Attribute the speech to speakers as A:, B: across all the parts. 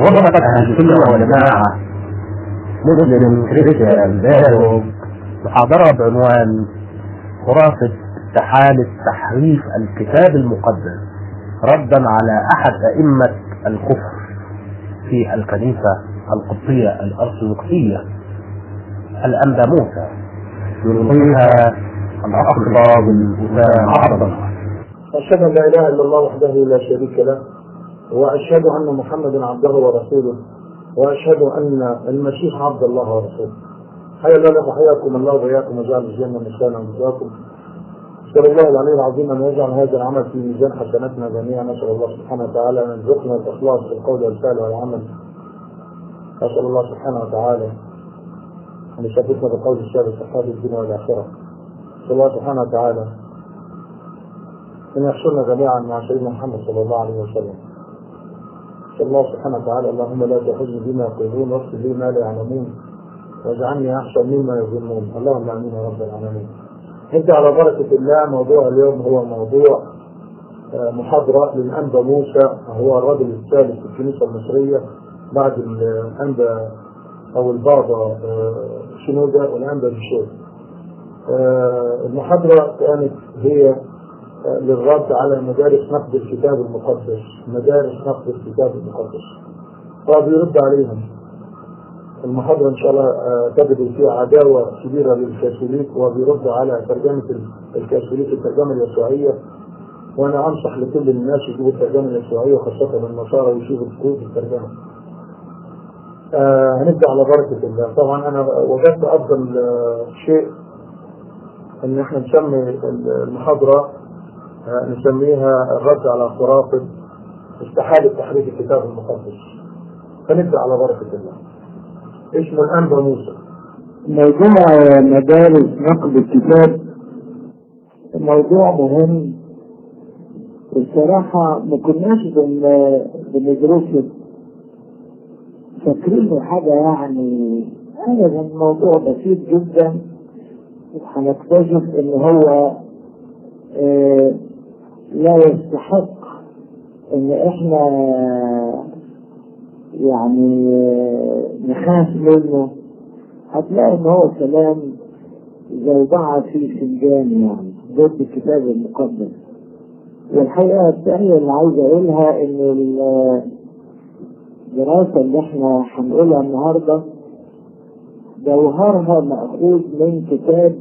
A: وفقت أهل السنة والجماعة مسلم كريستيان باهو محاضرة بعنوان خرافة استحالة تحريف الكتاب المقدس ردا على أحد أئمة الكفر في الكنيسة القبطية الأرثوذكسية الأنبا موسى يلقيها الأخ الفاضل أسامة عبد الله
B: أشهد أن لا إله إلا الله وحده لا شريك له وأشهد أن محمدا عبده ورسوله وأشهد أن المسيح عبد الله ورسوله حيا الله وحياكم الله وإياكم وجعل الجنة مثالا وجزاكم نسأل الله العلي العظيم أن يجعل هذا العمل في ميزان حسناتنا جميعا نسأل الله سبحانه وتعالى أن يرزقنا الإخلاص في القول والفعل والعمل نسأل الله سبحانه وتعالى أن يثبتنا بقول الشهر في هذه الدنيا والآخرة نسأل الله سبحانه وتعالى أن يحشرنا جميعا مع سيدنا محمد صلى الله عليه وسلم نسأل الله سبحانه وتعالى اللهم لا تحزن بما يقولون واغفر لي ما لا يعلمون واجعلني أحسن مما يظنون اللهم آمين يا رب العالمين انت على بركة الله موضوع اليوم هو موضوع محاضرة للأنبا موسى هو الرجل الثالث في الكنيسة المصرية بعد الأنبا أو البابا شنودة والأنبا بشوي المحاضرة كانت هي للرد على مدارس نقد الكتاب المقدس مدارس نقد الكتاب المقدس فبيرد عليهم المحاضرة إن شاء الله تجد فيها عداوة كبيرة للكاثوليك وبيرد على ترجمة الكاثوليك الترجمة اليسوعية وأنا أنصح لكل الناس يجيبوا الترجمة اليسوعية وخاصة النصارى ويشوفوا الكروت الترجمة. آه هنبدأ على بركة الله، طبعا أنا وجدت أفضل آه شيء إن إحنا نسمي المحاضرة آه نسميها الرد على خرافة استحالة تحريف الكتاب المقدس. فنبدأ على بركة الله. اسمه الأنبا موسى
C: موضوع مدارس نقد الكتاب موضوع مهم الصراحة ما كناش بن بندرسه فاكرينه حاجة يعني أبدا الموضوع بسيط جدا وهنكتشف إن هو آه لا يستحق إن إحنا يعني نخاف منه هتلاقي ان هو كلام زوبعة في فنجان يعني ضد الكتاب المقدس والحقيقة الثانية اللي عايز اقولها ان الدراسة اللي احنا هنقولها النهاردة جوهرها مأخوذ من كتاب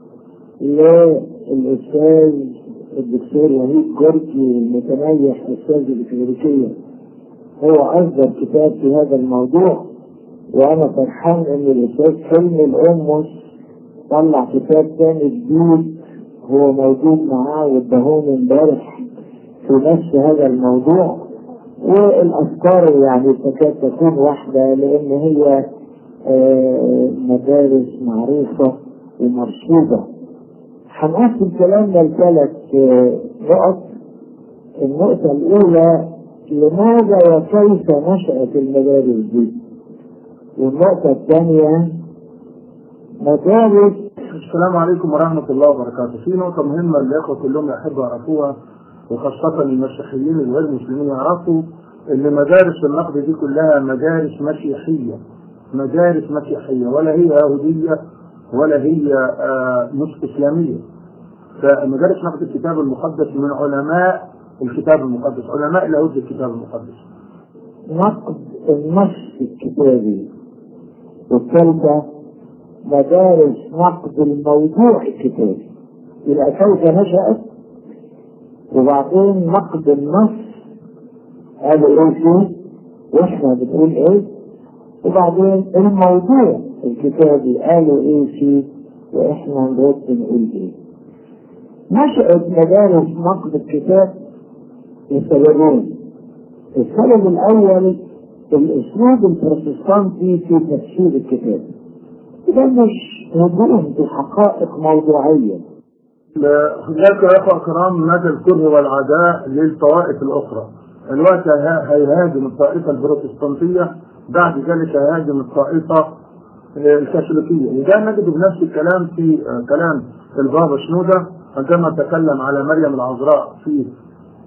C: للأستاذ الدكتور وهيب جورجي المتميز أستاذ الكليريكية هو أصدر كتاب في هذا الموضوع وأنا فرحان إن الأستاذ حلمي الأمس طلع كتاب تاني جديد هو موجود معاه واداهوني امبارح في نفس هذا الموضوع والأفكار يعني تكاد تكون واحدة لأن هي مدارس معروفة ومرصودة هنقسم كلامنا لثلاث نقط النقطة الأولى لماذا وكيف نشأت المدارس دي والنقطة الثانية مدارس
B: السلام عليكم ورحمة الله وبركاته في نقطة مهمة الإخوة كلهم يحبوا يعرفوها وخاصة المسيحيين الغير مسلمين يعرفوا إن مدارس النقد دي كلها مدارس مسيحية مدارس مسيحية ولا هي يهودية ولا هي آه مش إسلامية فمدارس نقد الكتاب المقدس من علماء الكتاب المقدس علماء اليهود الكتاب المقدس
C: نقد النص الكتابي والثالثة مدارس نقد الموضوع الكتابي يبقى كيف نشأت وبعدين نقد النص قالوا ايه فيه واحنا بنقول ايه وبعدين الموضوع الكتابي قالوا ايه فيه واحنا نرد نقول ايه نشأت مدارس نقد الكتاب لسببين السبب الأول الأسلوب البروتستانتي في تفسير الكتاب ده مش هجوم بحقائق موضوعية
B: هناك يا اخوة الكرام مدى الكره والعداء للطوائف الأخرى الوقت هيهاجم الطائفة البروتستانتية بعد ذلك هيهاجم الطائفة الكاثوليكية وده نجد بنفس الكلام في كلام البابا شنودة عندما تكلم على مريم العذراء في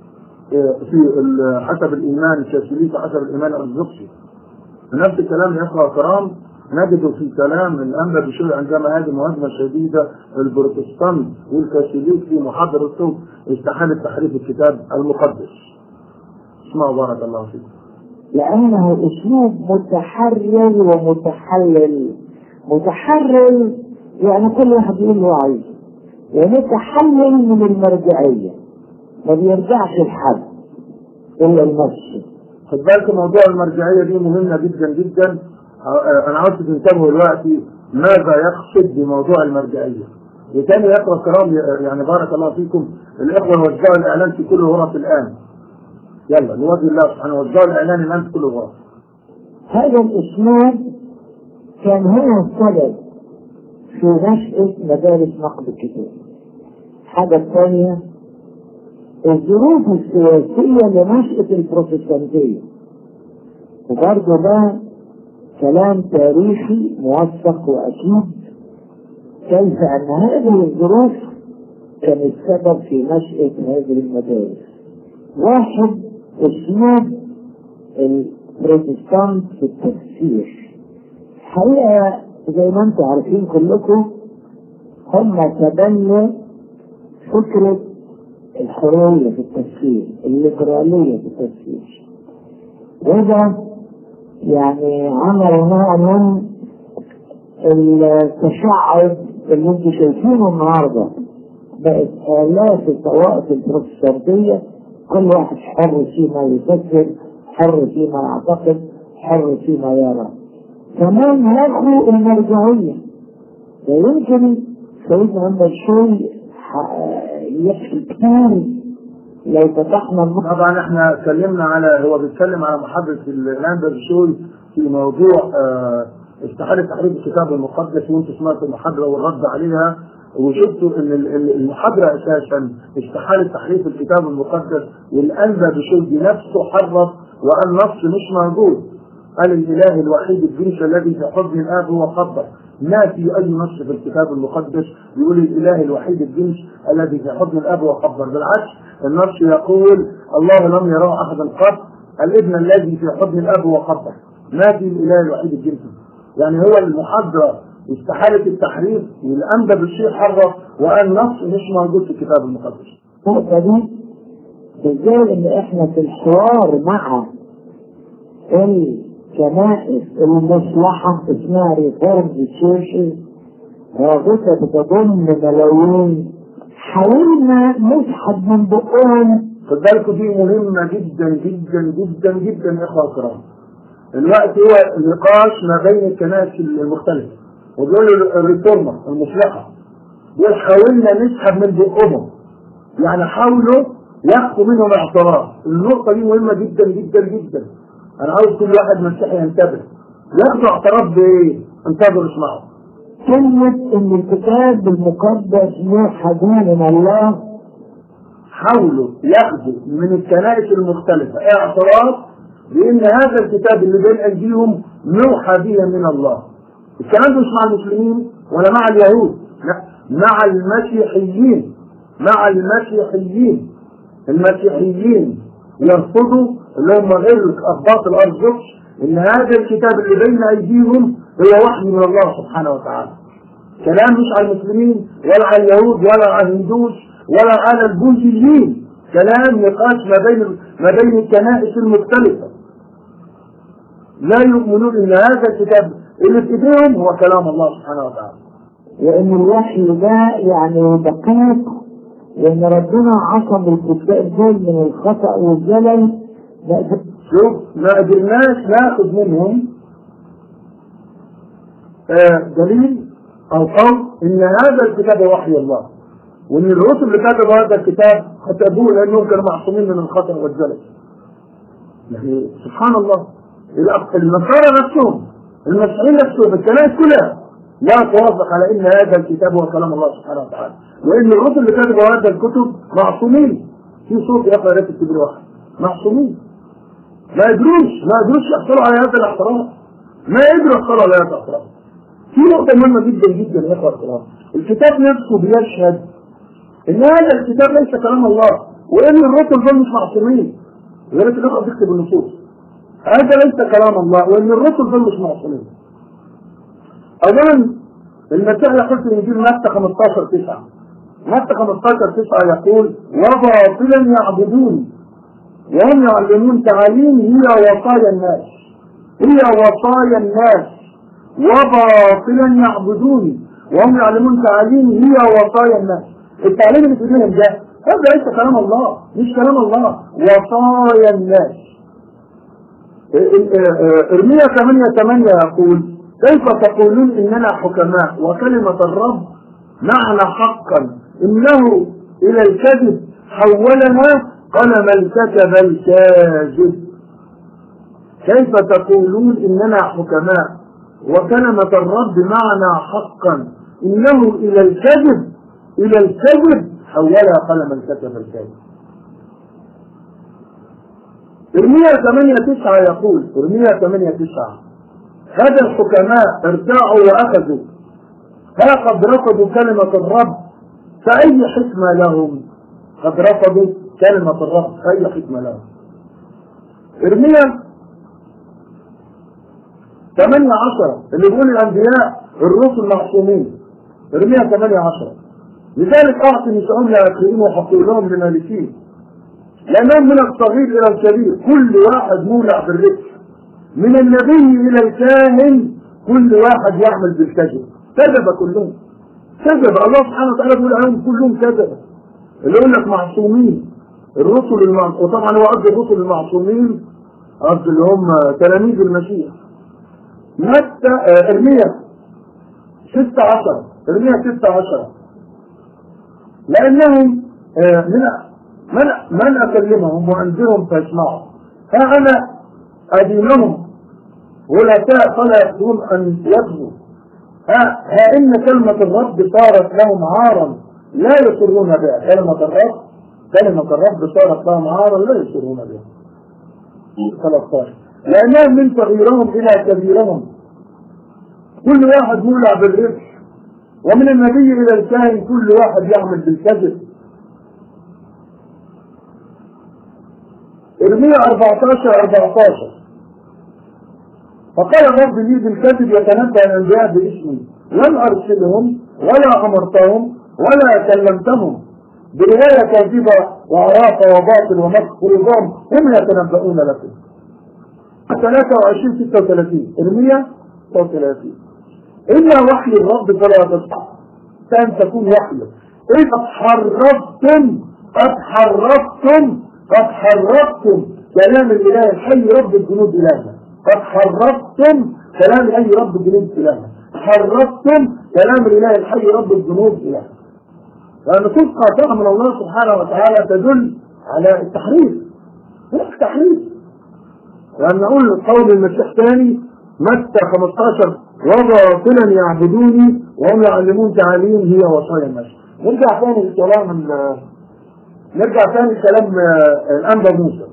B: في ال- حسب الايمان الكاثوليكي وحسب الايمان الارثوذكسي نفس الكلام يا اخوه الكرام نجد في كلام الانبا بشوي عندما هذه مهاجمه شديده البروتستانت والكاثوليك في محاضرته استحاله تحريف الكتاب المقدس. اسمعوا بارك الله فيكم.
C: لأنه أسلوب متحرر ومتحلل متحرر يعني كل واحد يقول اللي هو عايزه ومتحلل من المرجعية ما بيرجعش لحد إلا لنفسه
B: خد بالك موضوع المرجعيه دي مهمه جدا جدا آه، انا عاوز تنتبهوا دلوقتي ماذا يقصد بموضوع المرجعيه. وتاني يا اخوه الكرام يعني بارك الله فيكم الاخوه وزعوا الاعلان في كل غرف الان. يلا لوجه الله سبحانه وزعوا الاعلان الان في كل غرف.
C: هذا الأسلوب كان هو السبب في نشأة مدارس نقد الكتاب الحاجة الثانية الظروف السياسية لنشأة البروتستانتية وبرضه ده كلام تاريخي موثق وأكيد كيف أن هذه الظروف كانت سبب في نشأة هذه المدارس واحد أسلوب البروتستانت في التفسير الحقيقة زي ما انتم عارفين كلكم هم تبنوا فكرة الحرية في التفسير الليبرالية في التفسير وده يعني عمل نوع من التشعب اللي انتم شايفينه النهارده بقت آلاف الطوائف البروتستانتية كل واحد حر فيما يفكر حر فيما يعتقد حر فيما يرى كمان لغوا المرجعية ويمكن سيدنا أما شوي يحكي كتير لو فتحنا المخ
B: طبعا احنا اتكلمنا على هو بيتكلم على محاضره الانبا بشوي في موضوع آه، استحاله تحريف الكتاب المقدس وانتم سمعتوا المحاضره والرد عليها وشفتوا ان ال- ال- المحاضره اساسا استحاله تحريف الكتاب المقدس والانبا بشوي بنفسه حرف وقال نص مش موجود قال الاله الوحيد الجنس الذي في حضن الاب هو خبر ما في اي نص في الكتاب المقدس يقول الاله الوحيد الجنس الذي في حضن الاب هو خبر بالعكس النص يقول الله لم يراه احدا قط الابن الذي في حضن الاب هو خبر ما في الاله الوحيد الجنس يعني هو المحاضره استحاله التحريف والانبا بالشيء حرف وقال نص مش موجود في الكتاب المقدس
C: النقطة دي ازاي ان احنا في الحوار مع الكنائس المصلحة اسمها ريفورم تشيرشز رابطة بتضم ملايين حاولنا نسحب من بقهم
B: خد بالكم دي مهمة جدا جدا جدا جدا يا اخوة الكرام. الوقت هو النقاش ما بين الكنائس المختلفة وبيقولوا الريفورمة المصلحة دول حاولنا نسحب من بقهم يعني حاولوا ياخدوا منهم اعتراف النقطة دي مهمة جدا جدا جدا أنا عاوز كل واحد مسيحي ينتبه ياخدوا اعتراف بإيه؟ انتظروا اسمعوا
C: كلمة ان الكتاب المقدس موحى به من الله
B: حاولوا ياخذوا من الكنائس المختلفة اعتراف بأن هذا الكتاب اللي بين أيديهم موحى به من الله. الكلام ده مش مع المسلمين ولا مع اليهود، لا مع المسيحيين مع المسيحيين المسيحيين يرفضوا اللي هم غير أخباط الأرثوذكس إن هذا الكتاب اللي بين أيديهم هو وحي من الله سبحانه وتعالى. كلام مش على المسلمين ولا على اليهود ولا على الهندوس ولا على البوذيين كلام نقاش ما بين ما بين الكنائس المختلفة لا يؤمنون ان هذا الكتاب اللي في ايديهم هو كلام الله سبحانه وتعالى
C: وان الوحي ده يعني دقيق وان ربنا عصم الكتاب دول من الخطأ والزلل لا
B: شوف ما قدرناش ناخذ منهم آه، دليل او قول ان هذا الكتاب هو وحي الله وان الرسل اللي كتبوا هذا الكتاب كتبوه لانهم كانوا معصومين من الخطا والزلل يعني سبحان الله الأق- النصارى نفسهم المسيحيين نفسهم الكنائس كلها لا توافق على ان هذا الكتاب هو كلام الله سبحانه وتعالى وان الرسل اللي كتبوا هذا الكتب معصومين في صوت يا اخي يا ريت تكتب لي واحد معصومين ما يدروش ما يدروش يحصلوا على هذا الاحترام ما يقدروا يحصلوا على هذا الاحترام في نقطة مهمة جدا جدا يا اخوة الكرام الكتاب نفسه بيشهد ان هذا الكتاب ليس كلام الله وان الرسل دول مش معصومين يا ريت الاخوه تكتب النصوص هذا ليس كلام الله وان الرسل دول مش معصومين اولا المسيح يقول في انجيل متى 15 9 متى 15 9 يقول وباطلا يعبدون وهم يعلمون تعاليم هي وصايا الناس هي وصايا الناس وباطلا يعبدون وهم يعلمون تعاليم هي وصايا الناس التعليم اللي في ايديهم ده هذا ليس كلام الله مش كلام الله وصايا الناس ارميا 8 8 يقول كيف تقولون اننا حكماء وكلمة الرب معنى حقا انه الى الكذب حولنا قلم الكتب الكاذب كيف تقولون اننا حكماء وكلمة الرب معنى حقا انه الى الكذب الى الكذب حولها قلم الكتب الكاذب ارميا 8 9 يقول ارميا 8 9 هذا الحكماء ارتاعوا واخذوا ها قد رفضوا كلمة الرب فأي حكمة لهم قد رفضوا كلمة الرب فأي حكمة لهم ارميا 18 اللي بيقول الأنبياء الرسل معصومين ارميا 18 لذلك أعطي نساءهم لآخرين وحطوا لهم لمالكين لأنهم من الصغير إلى الكبير كل واحد مولع بالرزق من النبي إلى الكاهن كل واحد يعمل بالكذب كذب كلهم كذب الله سبحانه وتعالى بيقول عليهم كلهم كذب اللي يقول لك معصومين الرسل المعصومين وطبعا هو قصد الرسل المعصومين قصد اللي هم تلاميذ المسيح متى آه، ارميا 16 ارميا 16 لانهم آه، من من من اكلمهم وانذرهم فيسمعوا ها انا ادينهم ولتاء فلا يقدرون ان يكذبوا ها, ها ان كلمة الرب صارت لهم عارا لا يسرون بها كلمة الرب كلمة الرب صارت لهم عارا لا يسرون بها 13 لأنهم من صغيرهم إلى كبيرهم كل واحد مولع بالربح ومن النبي إلى الكاهن كل واحد يعمل بالكذب ارميا 14 14 فقال الرب لي بالكذب يتنبأ الأنبياء باسمي لم أرسلهم ولا أمرتهم ولا كلمتهم برواية كاذبة وعرافة وباطل ومكر ونظام هم يتنبؤون لكم 23 36 ارميا 36 إلا وحي الرب فلا تصح كان تكون وحيه إذ قد حرفتم قد حرفتم قد حرفتم كلام الإله الحي رب الجنود إلهنا قد حرفتم كلام الحي رب الجنود إلهنا حرفتم كلام الإله الحي رب الجنود إلهنا فالنصوص قاطعة من الله سبحانه وتعالى تدل على التحريف هناك تحريف لأن نقول قول المسيح ثاني متى 15 وباطلا يعبدوني وهم يعلمون تعاليم هي وصايا الناس نرجع ثاني لكلام ال- نرجع ثاني لكلام آه، الأنبا موسى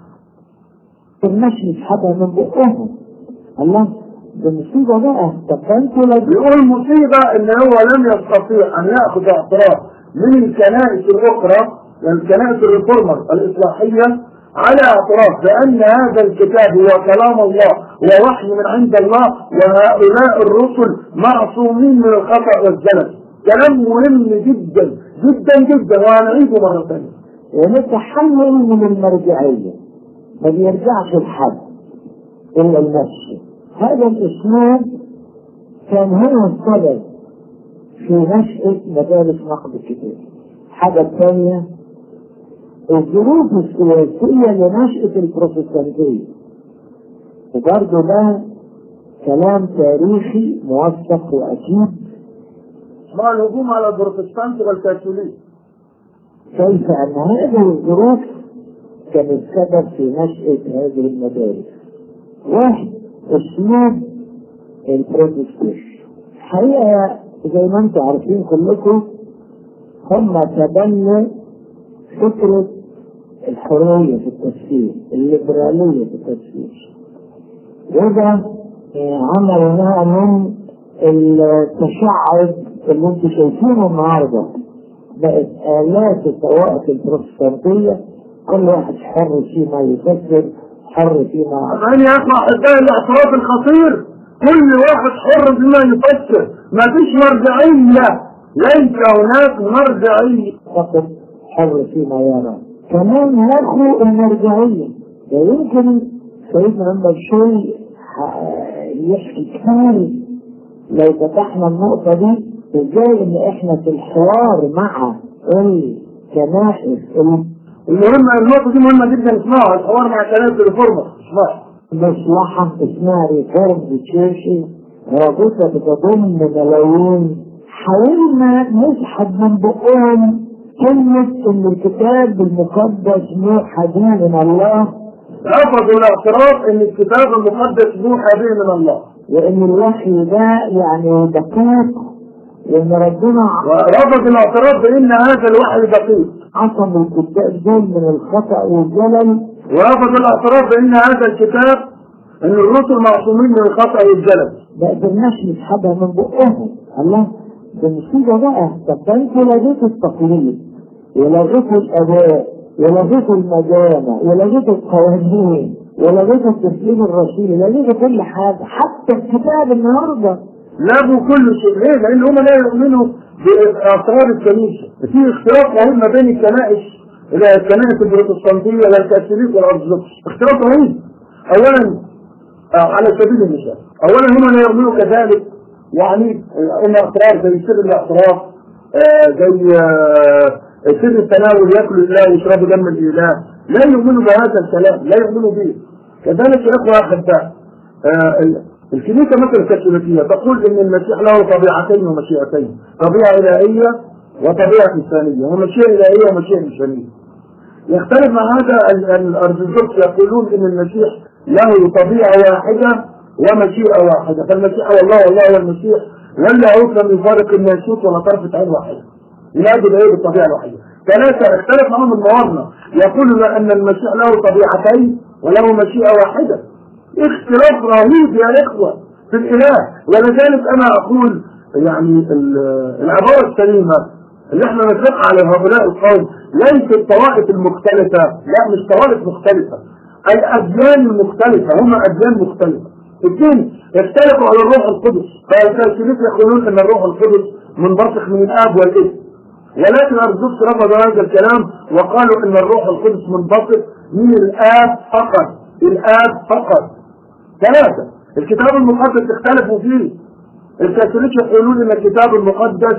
C: المشي حتى من بقهم الله ده مصيبة بقى طب ده انتوا لو
B: بيقول مصيبة ان هو لم يستطيع ان يأخذ اعتراف من الكنائس الاخرى الكنائس الريفورمر الاصلاحية على اعتراف بان هذا الكتاب هو كلام الله ووحي من عند الله وهؤلاء الرسل معصومين من الخطأ والزلل كلام مهم جدا جدا جدا وهنعيده مرة ثانية
C: ونتحمل من المرجعية ما بيرجعش لحد إلا المشي هذا الإسلام كان هو السبب في نشأة مدارس نقد الكتاب حاجة ثانية الظروف السياسية لنشأة البروتستانتية وبرضه ده كلام تاريخي موثق وأكيد
B: مع الهجوم على البروتستانت والكاثوليك
C: كيف أن هذه الظروف كانت سبب في نشأة هذه المدارس. واحد أسلوب البروتستانت. الحقيقة زي ما أنتم عارفين كلكم هم تبنوا فكرة الحرية في التفسير، الليبرالية في التفسير. وده آه، عملوا نوع من التشعب اللي انتم شايفينه النهارده بقت آلات الطوائف البروتستانتية كل واحد حر فيما يفكر حر فيما
B: الآن يا أخوة أحبائي الاعتراف الخطير كل واحد حر بما يفكر ما فيش مرجعية ليس هناك مرجعية
C: فقط حر فيما يرى كمان هاخو المرجعية ده يمكن سيدنا عمر شوي ح- يحكي كتير لو فتحنا النقطة دي ازاي ان احنا في الحوار مع الكنائس
B: المهم النقطة دي مهمة جدا اسمعها الحوار مع كنائس الريفورمر اسمعها
C: المصلحة اسمها ريفورم تشيرشي رابطة بتضم ملايين حاولنا نسحب من بقهم كلمة ان الكتاب المقدس موحى به من الله
B: رفضوا الاعتراف ان الكتاب المقدس موحى به من الله
C: وان الوحي ده يعني دقيق وان ربنا
B: ورفض الاعتراف بان هذا الوحي دقيق
C: عصم الكتاب دول من الخطأ والجلل
B: ورفض الاعتراف بان هذا الكتاب ان الرسل معصومين من الخطا والجلد
C: ما قدرناش نسحبها من بقهم الله ده مصيبة بقى طب ده انتوا لغيتوا التقليد ولغيتوا الآباء ولغيتوا المجامع ولغيتوا القوانين ولغيتوا التسليم الرسولي لغيتوا كل حاجة حتى الكتاب النهارده
B: لغوا كل شيء ليه؟ لان هم لا يؤمنوا باسرار الكنيسه في اختلاف رهيب ما بين الكنائس الى الكنائس البروتستانتيه الى الكاثوليك والارثوذكس اختلاف رهيب اولا آه، على سبيل المثال اولا هم لا يؤمنوا كذلك يعني آه، ان اسرار زي سر الاعتراف آه، زي آه، سر التناول ياكل الله ويشربوا دم الاله لا يؤمنوا بهذا الكلام لا يؤمنوا به كذلك يا اخوه احباء آه، ال- الكنيسه مثل الكاثوليكيه تقول ان المسيح له طبيعتين ومشيئتين طبيعه الهيه وطبيعه انسانيه ومشيئه الهيه ومشيئه انسانيه يختلف مع هذا ال- الارثوذكس يقولون ان المسيح له طبيعه واحده ومشيئه واحده فالمسيح هو الله والله هو المسيح واللاهوت لم يفارق الناسوت ولا طرفه عين واحده ينادي بايه بالطبيعه الواحده ثلاثه اختلف معهم الموارنه يقول ان المسيح له طبيعتين وله مشيئه واحده اختلاف رهيب يا اخوه في الاله ولذلك انا اقول يعني ال- العباره السليمه اللي احنا نطلق على هؤلاء القوم ليست الطوائف المختلفه لا مش طوائف مختلفه الاديان المختلفه هم اديان مختلفه اثنين اختلفوا على الروح القدس فالكاثوليك يقولون ان الروح القدس منبثق من الاب والابن ولكن الارثوذكس رفضوا هذا الكلام وقالوا ان الروح القدس منبثق من الاب فقط الاب فقط ثلاثة الكتاب المقدس اختلفوا فيه الكاثوليك يقولون ان الكتاب المقدس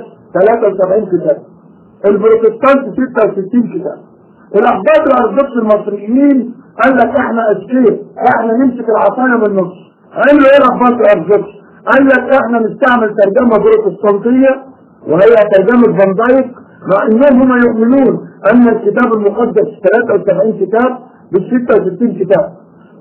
B: 73 كتاب البروتستانت 66 كتاب الاحباط الارثوذكس المصريين قال لك احنا اذكياء احنا نمسك العصايه من النص عملوا ايه الاحباط الارثوذكس قال لك احنا نستعمل ترجمه بروتستانتيه وهي ترجمه فان دايك مع انهم هم يؤمنون ان الكتاب المقدس 73 كتاب بال 66 كتاب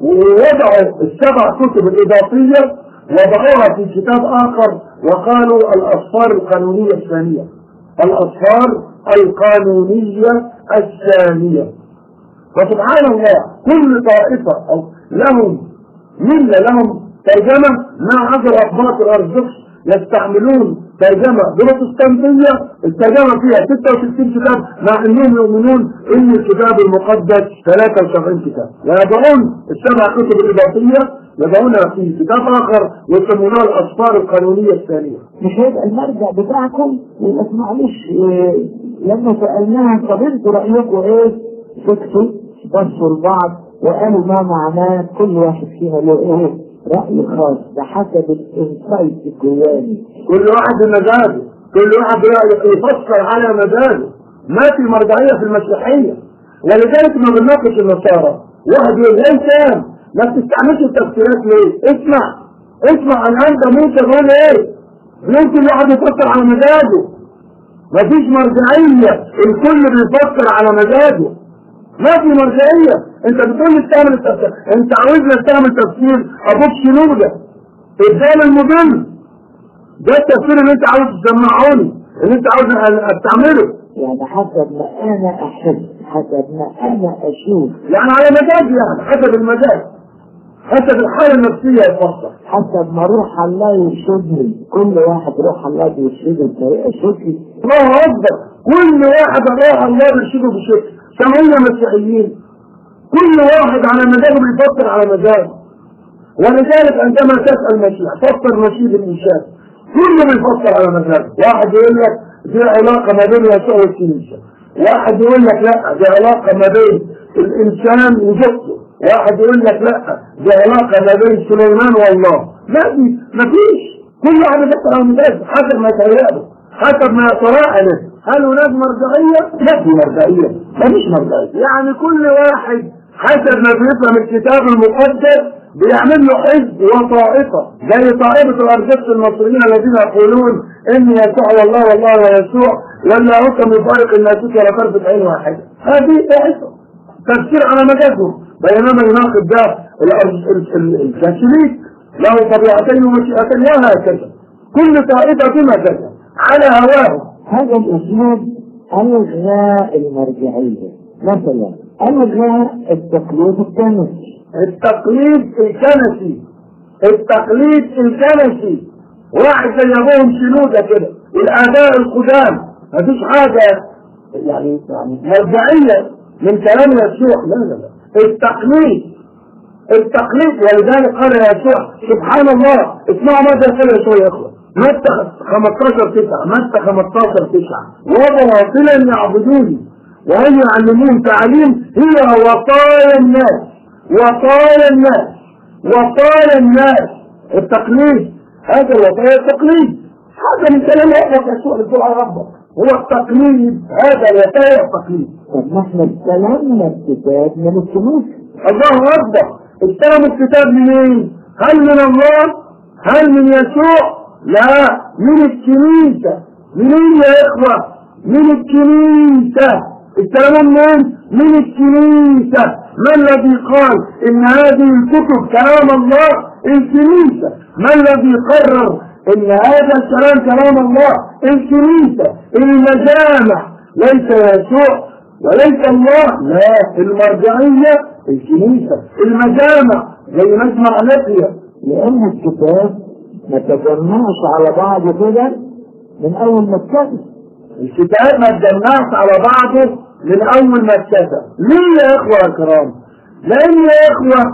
B: ووضعوا السبع كتب الإضافية وضعوها في كتاب آخر وقالوا الأصفار القانونية الثانية الأصفار القانونية الثانية فسبحان الله كل طائفة أو لهم ملة لهم ترجمة مع عدد أخبار الأرثوذكس يستعملون ترجمة بروتستانتية الترجمة فيها 66 كتاب مع انهم يؤمنون ان الكتاب المقدس 73 كتاب ويضعون السبع كتب الاضافية يضعونها في كتاب اخر ويسمونها الاسفار القانونية الثانية
C: مش هيبقى المرجع بتاعكم يبقى معلش إيه، لما سألناها طب انتوا رأيكم ايه؟ سكتوا بصوا لبعض وقالوا ما معناه كل واحد فينا له ايه؟ رأي خاص بحسب الانسايت الجواني
B: كل واحد بمزاجه كل واحد رأيه يفسر على مزاجه ما في مرجعية في المسيحية ولذلك ما بنناقش النصارى واحد يقول ايه كام ما بتستعملش التفسيرات ليه اسمع اسمع الان ده موسى بيقول ايه ممكن واحد يفكر على مزاجه مفيش مرجعية الكل بيفكر على مزاجه ما في مرجعية انت بتقول لي استعمل التفسير انت عاوزني استعمل تفسير ابوك شنودة الدال المضل ده التفسير اللي انت عاوز تسمعوني اللي انت عاوز أ- استعمله
C: يعني حسب ما انا احس حسب ما انا اشوف
B: يعني على مزاج يعني حسب المزاج حسب الحالة النفسية يفسر
C: حسب ما روح الله يرشدني كل واحد روح الله بيرشده بطريقه شكلي
B: الله اكبر كل واحد راح الله يرشده بشكل سمعنا مسيحيين كل واحد على مزاجه بيفكر على مزاجه ولذلك عندما تسأل مسيح فكر مسيح بالإنسان كله بيفكر على مزاجه واحد يقول لك دي علاقة ما بين يسوع والكنيسة واحد يقول لك لا دي علاقة ما بين الإنسان وزوجته واحد يقول لك لا دي علاقة ما بين سليمان والله لا دي مفيش كل واحد بيفكر على مزاجه حسب ما يتهيأله حسب ما يتراءى له هل هناك مرجعية؟ لا في مرجعية مفيش مرجعية يعني كل واحد حسب ما بيفهم الكتاب المقدس بيعمل له حزب وطائفة زي طائفة الأرجس المصريين الذين يقولون إن يسوع والله والله ويسوع ولا حكم يفارق الناسوس ولا طرفة عين واحدة هذه طائفة تفسير على مجازهم بينما يناقض ده الكاثوليك له طبيعتين ومشيئتين وهكذا كل طائفة بما كذا على هواه
C: هذا الأسلوب ألغى المرجعية مثلا ألغى التقليد الكنسي
B: التقليد الكنسي التقليد الكنسي واحد زي ابوهم شنودة كده الآباء القدام مفيش حاجة يعني يعني مرجعية من كلام يسوع لا لا لا التقليد التقليد ولذلك قال يسوع سبحان الله اسمعوا ماذا يقول يسوع يا اخوة متى 15 9 متى 15 9 وباطلا يعبدوني وهم يعلمون تعليم هي وصايا الناس وصايا الناس وصايا الناس التقليد هذا وصايا التقليد هذا من كلام ربك يسوع اللي على ربك هو التقليد هذا وصايا التقليد
C: طب ما احنا استلمنا الكتاب من الكنيسة
B: الله اكبر استلموا الكتاب منين؟ هل من الله؟ هل من يسوع؟ لا من الكنيسة منين يا اخوة؟ من الكنيسة استلموا منين؟ من الكنيسة ما الذي قال ان هذه الكتب كلام الله الكنيسة ما الذي قرر ان هذا الكلام كلام الله الكنيسة المجامع ليس يسوع وليس الله لا المرجعية الكنيسة المجامع زي مجمع نقية
C: لأن الكتاب ما تجمعش على بعض كده من أول ما اتكتب
B: الكتاب ما اتجمعش على بعضه من اول ما اتكتب ليه يا اخوة يا كرام لان يا اخوة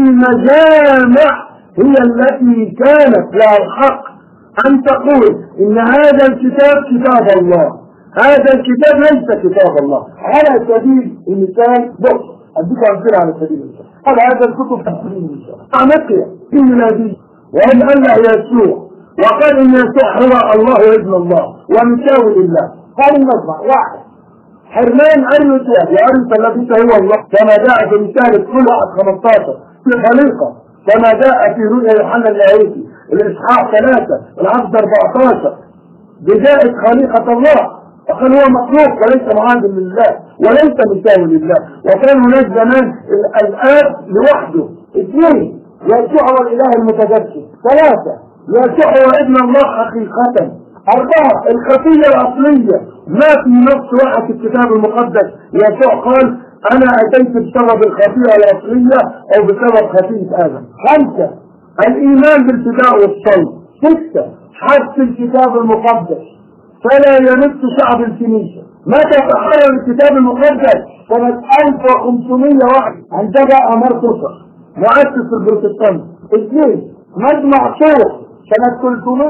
B: المجامع هي التي كانت لها الحق ان تقول ان هذا الكتاب كتاب الله هذا الكتاب ليس كتاب الله على سبيل المثال بص اديك امثله على سبيل المثال قال هذا الكتب تحريم المثال نقية في ميلادية وإن أن يسوع وقال إن يسوع هو الله وابن الله ومساوي لله هذا المجمع واحد حرمان أي مثال وأنت الذي هو الله كما جاء في مثال كل واحد 15 في خليقة كما جاء في رؤيا يوحنا اللاهوتي الإصحاح 3 العبد 14 بداية خليقة الله وكان هو مخلوق وليس معادل لله وليس مساوي لله وكان هناك زمان الآب لوحده اثنين يسوع هو الإله المتجسد ثلاثة يسوع هو ابن الله حقيقة أربعة الخطية الأصلية ما في نص واحد في الكتاب المقدس يسوع قال أنا أتيت بسبب الخطيئة الأصلية أو بسبب خطيئة آدم خمسة الإيمان بالفداء والصلب ستة حث الكتاب المقدس فلا يمس شعب الكنيسة متى تحرر الكتاب المقدس سنة 1501 عندما أمر تصر مؤسس البروتستانت اثنين مجمع صور سنة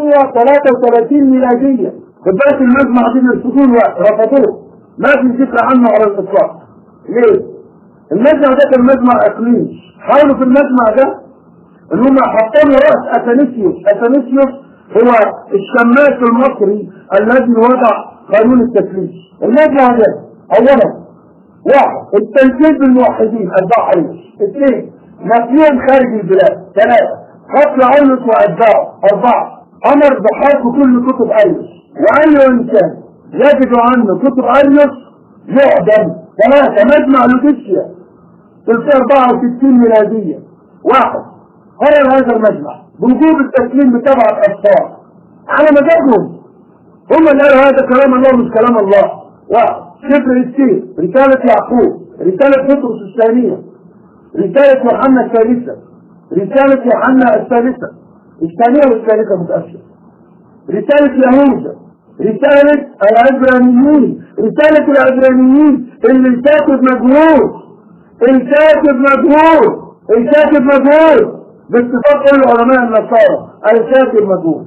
B: 333 ميلادية بدأت المجمع دي يرفضون رفضوه ما في ذكر عنه على الإطلاق ليه؟ المجمع ده كان مجمع إقليمي حاولوا في المجمع ده ان هم حطوا له رأس أثنيسيوس أثنيسيوس هو الشماس المصري الذي وضع قانون التكليف المجمع ده أولا واحد التنفيذ بالموحدين أربعة اثنين نفيهم خارج البلاد ثلاثة قتل أيوس وأتباعه أربعة أمر بحرق كل كتب أيوس وأي إنسان يجد عنه كتب أيوس يعدم ثلاثة مجمع لوتيشيا في 64 ميلادية واحد قرر هذا المجمع بوجوب التسليم بتبع الأطفال على مزاجهم هم اللي قالوا هذا كلام الله مش كلام الله واحد سفر السير رسالة يعقوب رسالة بطرس الثانية رسالة يوحنا الثالثة رسالة يوحنا الثالثة الثانية والثالثة متأثر رسالة يهوذا
D: رسالة العبرانيين رسالة العبرانيين اللي الكاتب مجهول الكاتب مجهول الكاتب مجهول باتفاق كل علماء النصارى الكاتب مجهول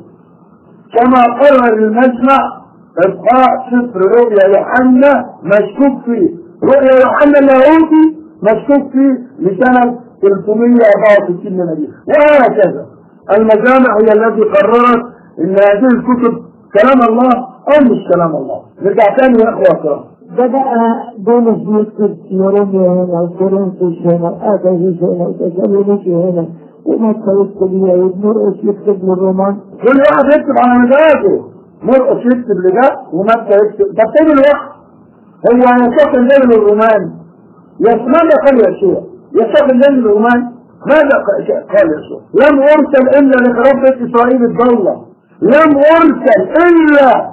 D: كما قرر المجمع إبقاء سفر رؤيا يوحنا مشكوك فيه رؤيا يوحنا اللاهوتي مشكوك فيه لسنة 364 من الميلاد وهكذا المجامع هي التي قررت ان هذه الكتب كلام الله او مش كلام الله نرجع تاني يا اخوة الكرام
C: ده بقى بولس بيكتب يوروميا هنا وكورنثوس هنا وآتيس هنا وتسالونيكي هنا ومتى يكتب يهود مرقس يكتب للرومان
D: كل واحد يكتب على مزاجه مرقس يكتب لده ومتى يكتب ده فين الوقت هو يسوق الليل للرومان يس ماذا قال يسوع يسوق الليل للرومان ماذا قال يسوع لم ارسل الا لخراب بيت اسرائيل الضاله لم ارسل الا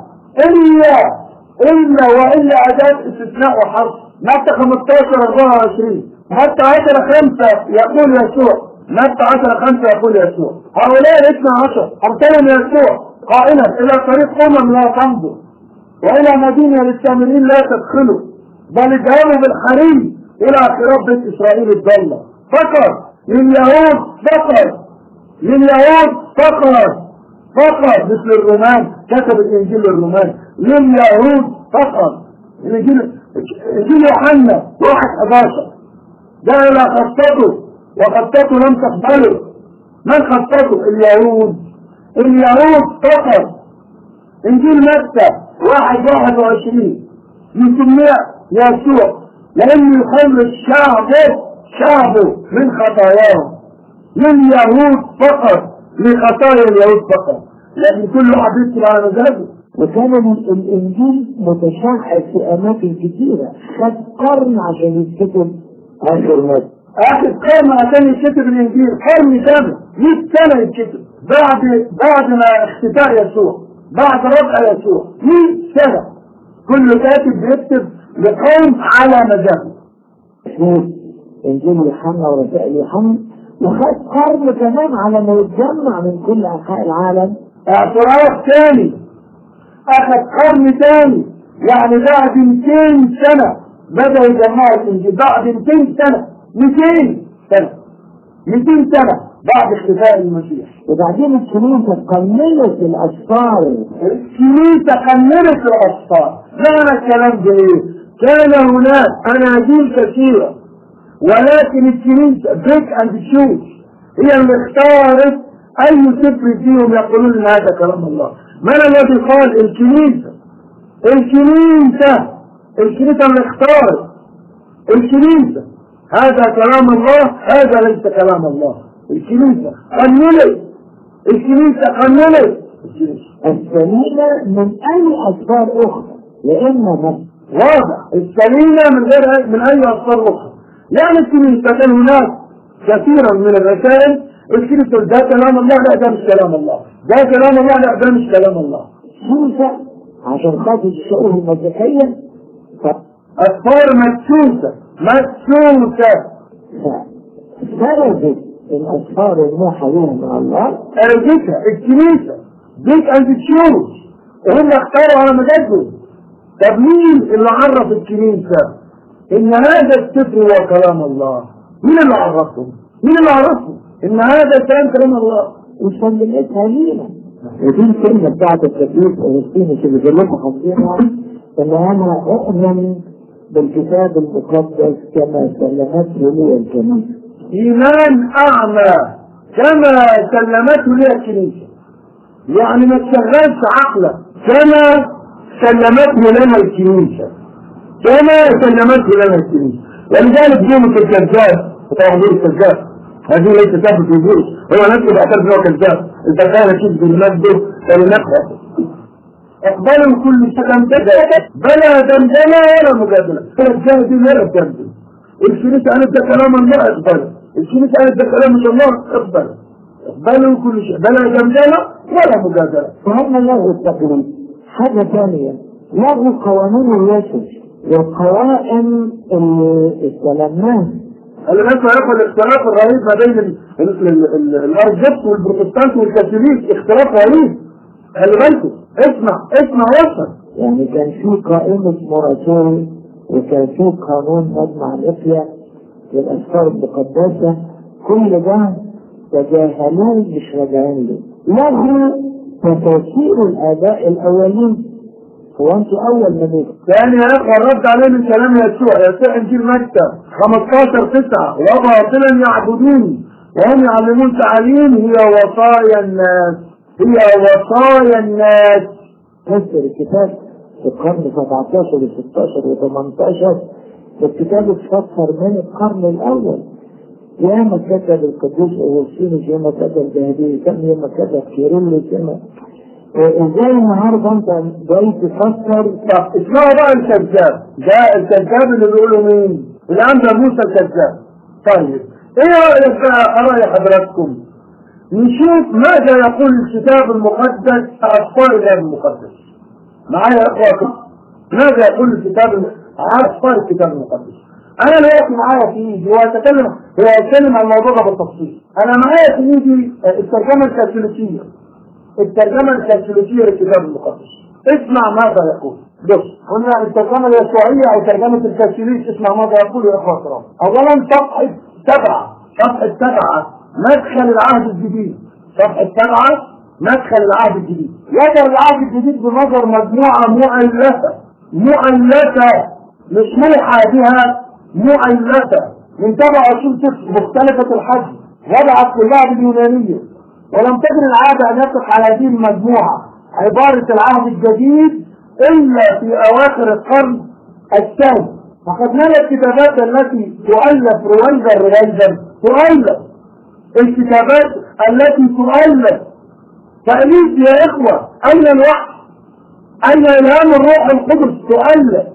D: الا الا والا اداه استثناء وحرف متى 15 24 متى 10 5 يقول يسوع متى 10 5 يقول يسوع هؤلاء الاثنى عشر ارسلهم يسوع قائلا الى طريق امم لا تمضوا والى مدينه للسامرين لا تدخلوا بل اذهبوا بالحريم الى خراب بيت اسرائيل الضاله فقط لليهود فقط لليهود فقط فقط مثل الرومان كتب الانجيل للرومان لليهود فقط الانجيل انجيل يوحنا واحد 11 ده الى خطته وخطته لم تقبله من خطته اليهود اليهود فقط انجيل متى واحد واحد وعشرين يسميه يسوع لانه يخرج شعبه شعبه من خطاياهم لليهود فقط لخطايا اليهود فقط لكن كل واحد يكتب على مزاجه
C: وكان ال- الانجيل متشعب في اماكن كتيره خد قرن عشان يتكتب اخر مره
D: اخر قرن عشان يتكتب الانجيل قرن كامل 100 سنه يتكتب بعد بعد ما اختفاء يسوع بعد رفع يسوع 100 سنه كل كاتب بيكتب لقوم على مزاجه
C: اسمه انجيل يوحنا ورسائل يوحنا وخد قرن كمان على ما يتجمع من كل انحاء العالم
D: اعتراف ثاني اخذ قرن ثاني يعني بعد 200 سنة بدأ يجمعوا الانجيل بعد 200 سنة 200 سنة 200 سنة بعد اختفاء المسيح
C: وبعدين الكنيسه قننت الاسفار
D: الكنيسة قننت الأسفار معنى الكلام ده ايه؟ كان هناك أناجيل كثيرة ولكن الكنيسة بريك أند تشوز هي اللي اختارت أي سفر فيهم يقولون إن هذا كلام الله من الذي قال الكنيسة الكنيسة الكنيسة اللي اختارت الكنيسة هذا كلام الله هذا ليس كلام الله الكنيسة قننت الكنيسة قننت الكنيسة
C: السليمه من اي اسفار اخرى لان مثلا
D: واضح السليمة من غير أي- من أي أصفار أخرى يعني الكنيسة كان هناك كثيرا من الرسائل الكنيسة ده كلام الله لا ده مش كلام الله ده كلام الله لا ده مش كلام الله
C: سوسه عشان خاطر الشؤون المسيحيه ف-
D: أصفار مدسوسة مدسوسة
C: ففرضت الاسفار الموحى بها من الله
D: أرجتها الكنيسة بيك أنت تشوز وهم اختاروا على مزاجهم طب مين اللي عرف الكنيسة إن هذا السفر هو كلام الله مين اللي عرفهم مين اللي عرفهم إن هذا الكلام كلام الله
C: وسلمتها لينا ودي الكلمة بتاعت التكليف أغسطينوس اللي كلكم حافظينها إن أنا أؤمن بالكتاب المقدس كما سلمته لي الكنيسة
D: إيمان أعمى كما سلمته لي الكنيسة يعني ما تشغلش عقلك كما سلمته لنا الكنيسة كما سلمته لنا الكنيسة ولذلك جومة الكذاب طبعا دور الكذاب هذه ليست تثبت في جوش هو نفسه بيعترف ان هو كذاب اذا كان كذب المجد فلنفسه اقبلوا كل سلام بلا دمدمة ولا مجادلة الرجال دي لا تدمدم الكنيسة قالت ده كلام الله اقبله الكنيسة قالت ده كلام مش الله اقبله اقبلوا كل شيء بلا دمدمة ولا مجادلة
C: فهم لغوا التقليد حاجة ثانية لغوا قوانين اليسوع والقوائم اللي استلمناها
D: خلي بالك يا اخوة الاختلاف الرهيب ما بين ال- ال- ال- ال- الارجبت والبروتستانت والكاثوليك اختلاف رهيب خلي بالكم اسمع اسمع وصل
C: يعني كان في قائمة مراسول وكان في قانون مجمع الإفيا للأسفار المقدسة كل ده تجاهلوه مش راجعين له له تفاسير الآباء الأولين هو أنتوا أول من يجوا
D: ثاني يا اخوة الرد عليه من كلام يسوع يسوع انجيل متى 15 9 وباطلا يعبدوني وهم يعلمون تعاليم هي وصايا الناس هي وصايا الناس
C: فسر الكتاب في القرن 17 و 16 و 18 الكتاب اتفسر من القرن الأول ياما كتب القديس أوغسطينوس ياما كتب دهديكان ياما كتب كيرلس ياما ازاي النهارده انت جاي تفسر
D: طب اسمعوا بقى الكذاب ده الكذاب اللي بيقولوا مين؟ الان ده موسى الكذاب طيب ايه رايك بقى راي حضراتكم؟ نشوف ماذا يقول الكتاب المقدس اخبار الكتاب المقدس معايا يا اخواتي ماذا يقول الكتاب الم- عن اخبار الكتاب المقدس انا دلوقتي معايا في ايدي هو يتكلم هو يتكلم عن الموضوع ده بالتفصيل انا معايا في ايدي الترجمه الكاثوليكيه الترجمة الكاثوليكية للكتاب المقدس اسمع ماذا يقول بص هنا الترجمة اليسوعية أو ترجمة الكاثوليك اسمع ماذا يقول يا أخوة الكرام أولا صفحة سبعة صفحة سبعة مدخل العهد الجديد صفحة سبعة مدخل العهد الجديد يظهر العهد الجديد بنظر مجموعة مؤلفة مؤلفة مش موحى بها مؤلفة من سبع عشرين طفل مختلفة الحجم وضعت كلها باليونانية ولم تكن العادة أن يطلق على هذه المجموعة عبارة العهد الجديد إلا في أواخر القرن الثاني فقد نرى الكتابات التي تؤلف رويدا رويدا تؤلف الكتابات التي تؤلف تأليف يا إخوة أين الوحي أين إلهام الروح القدس تؤلف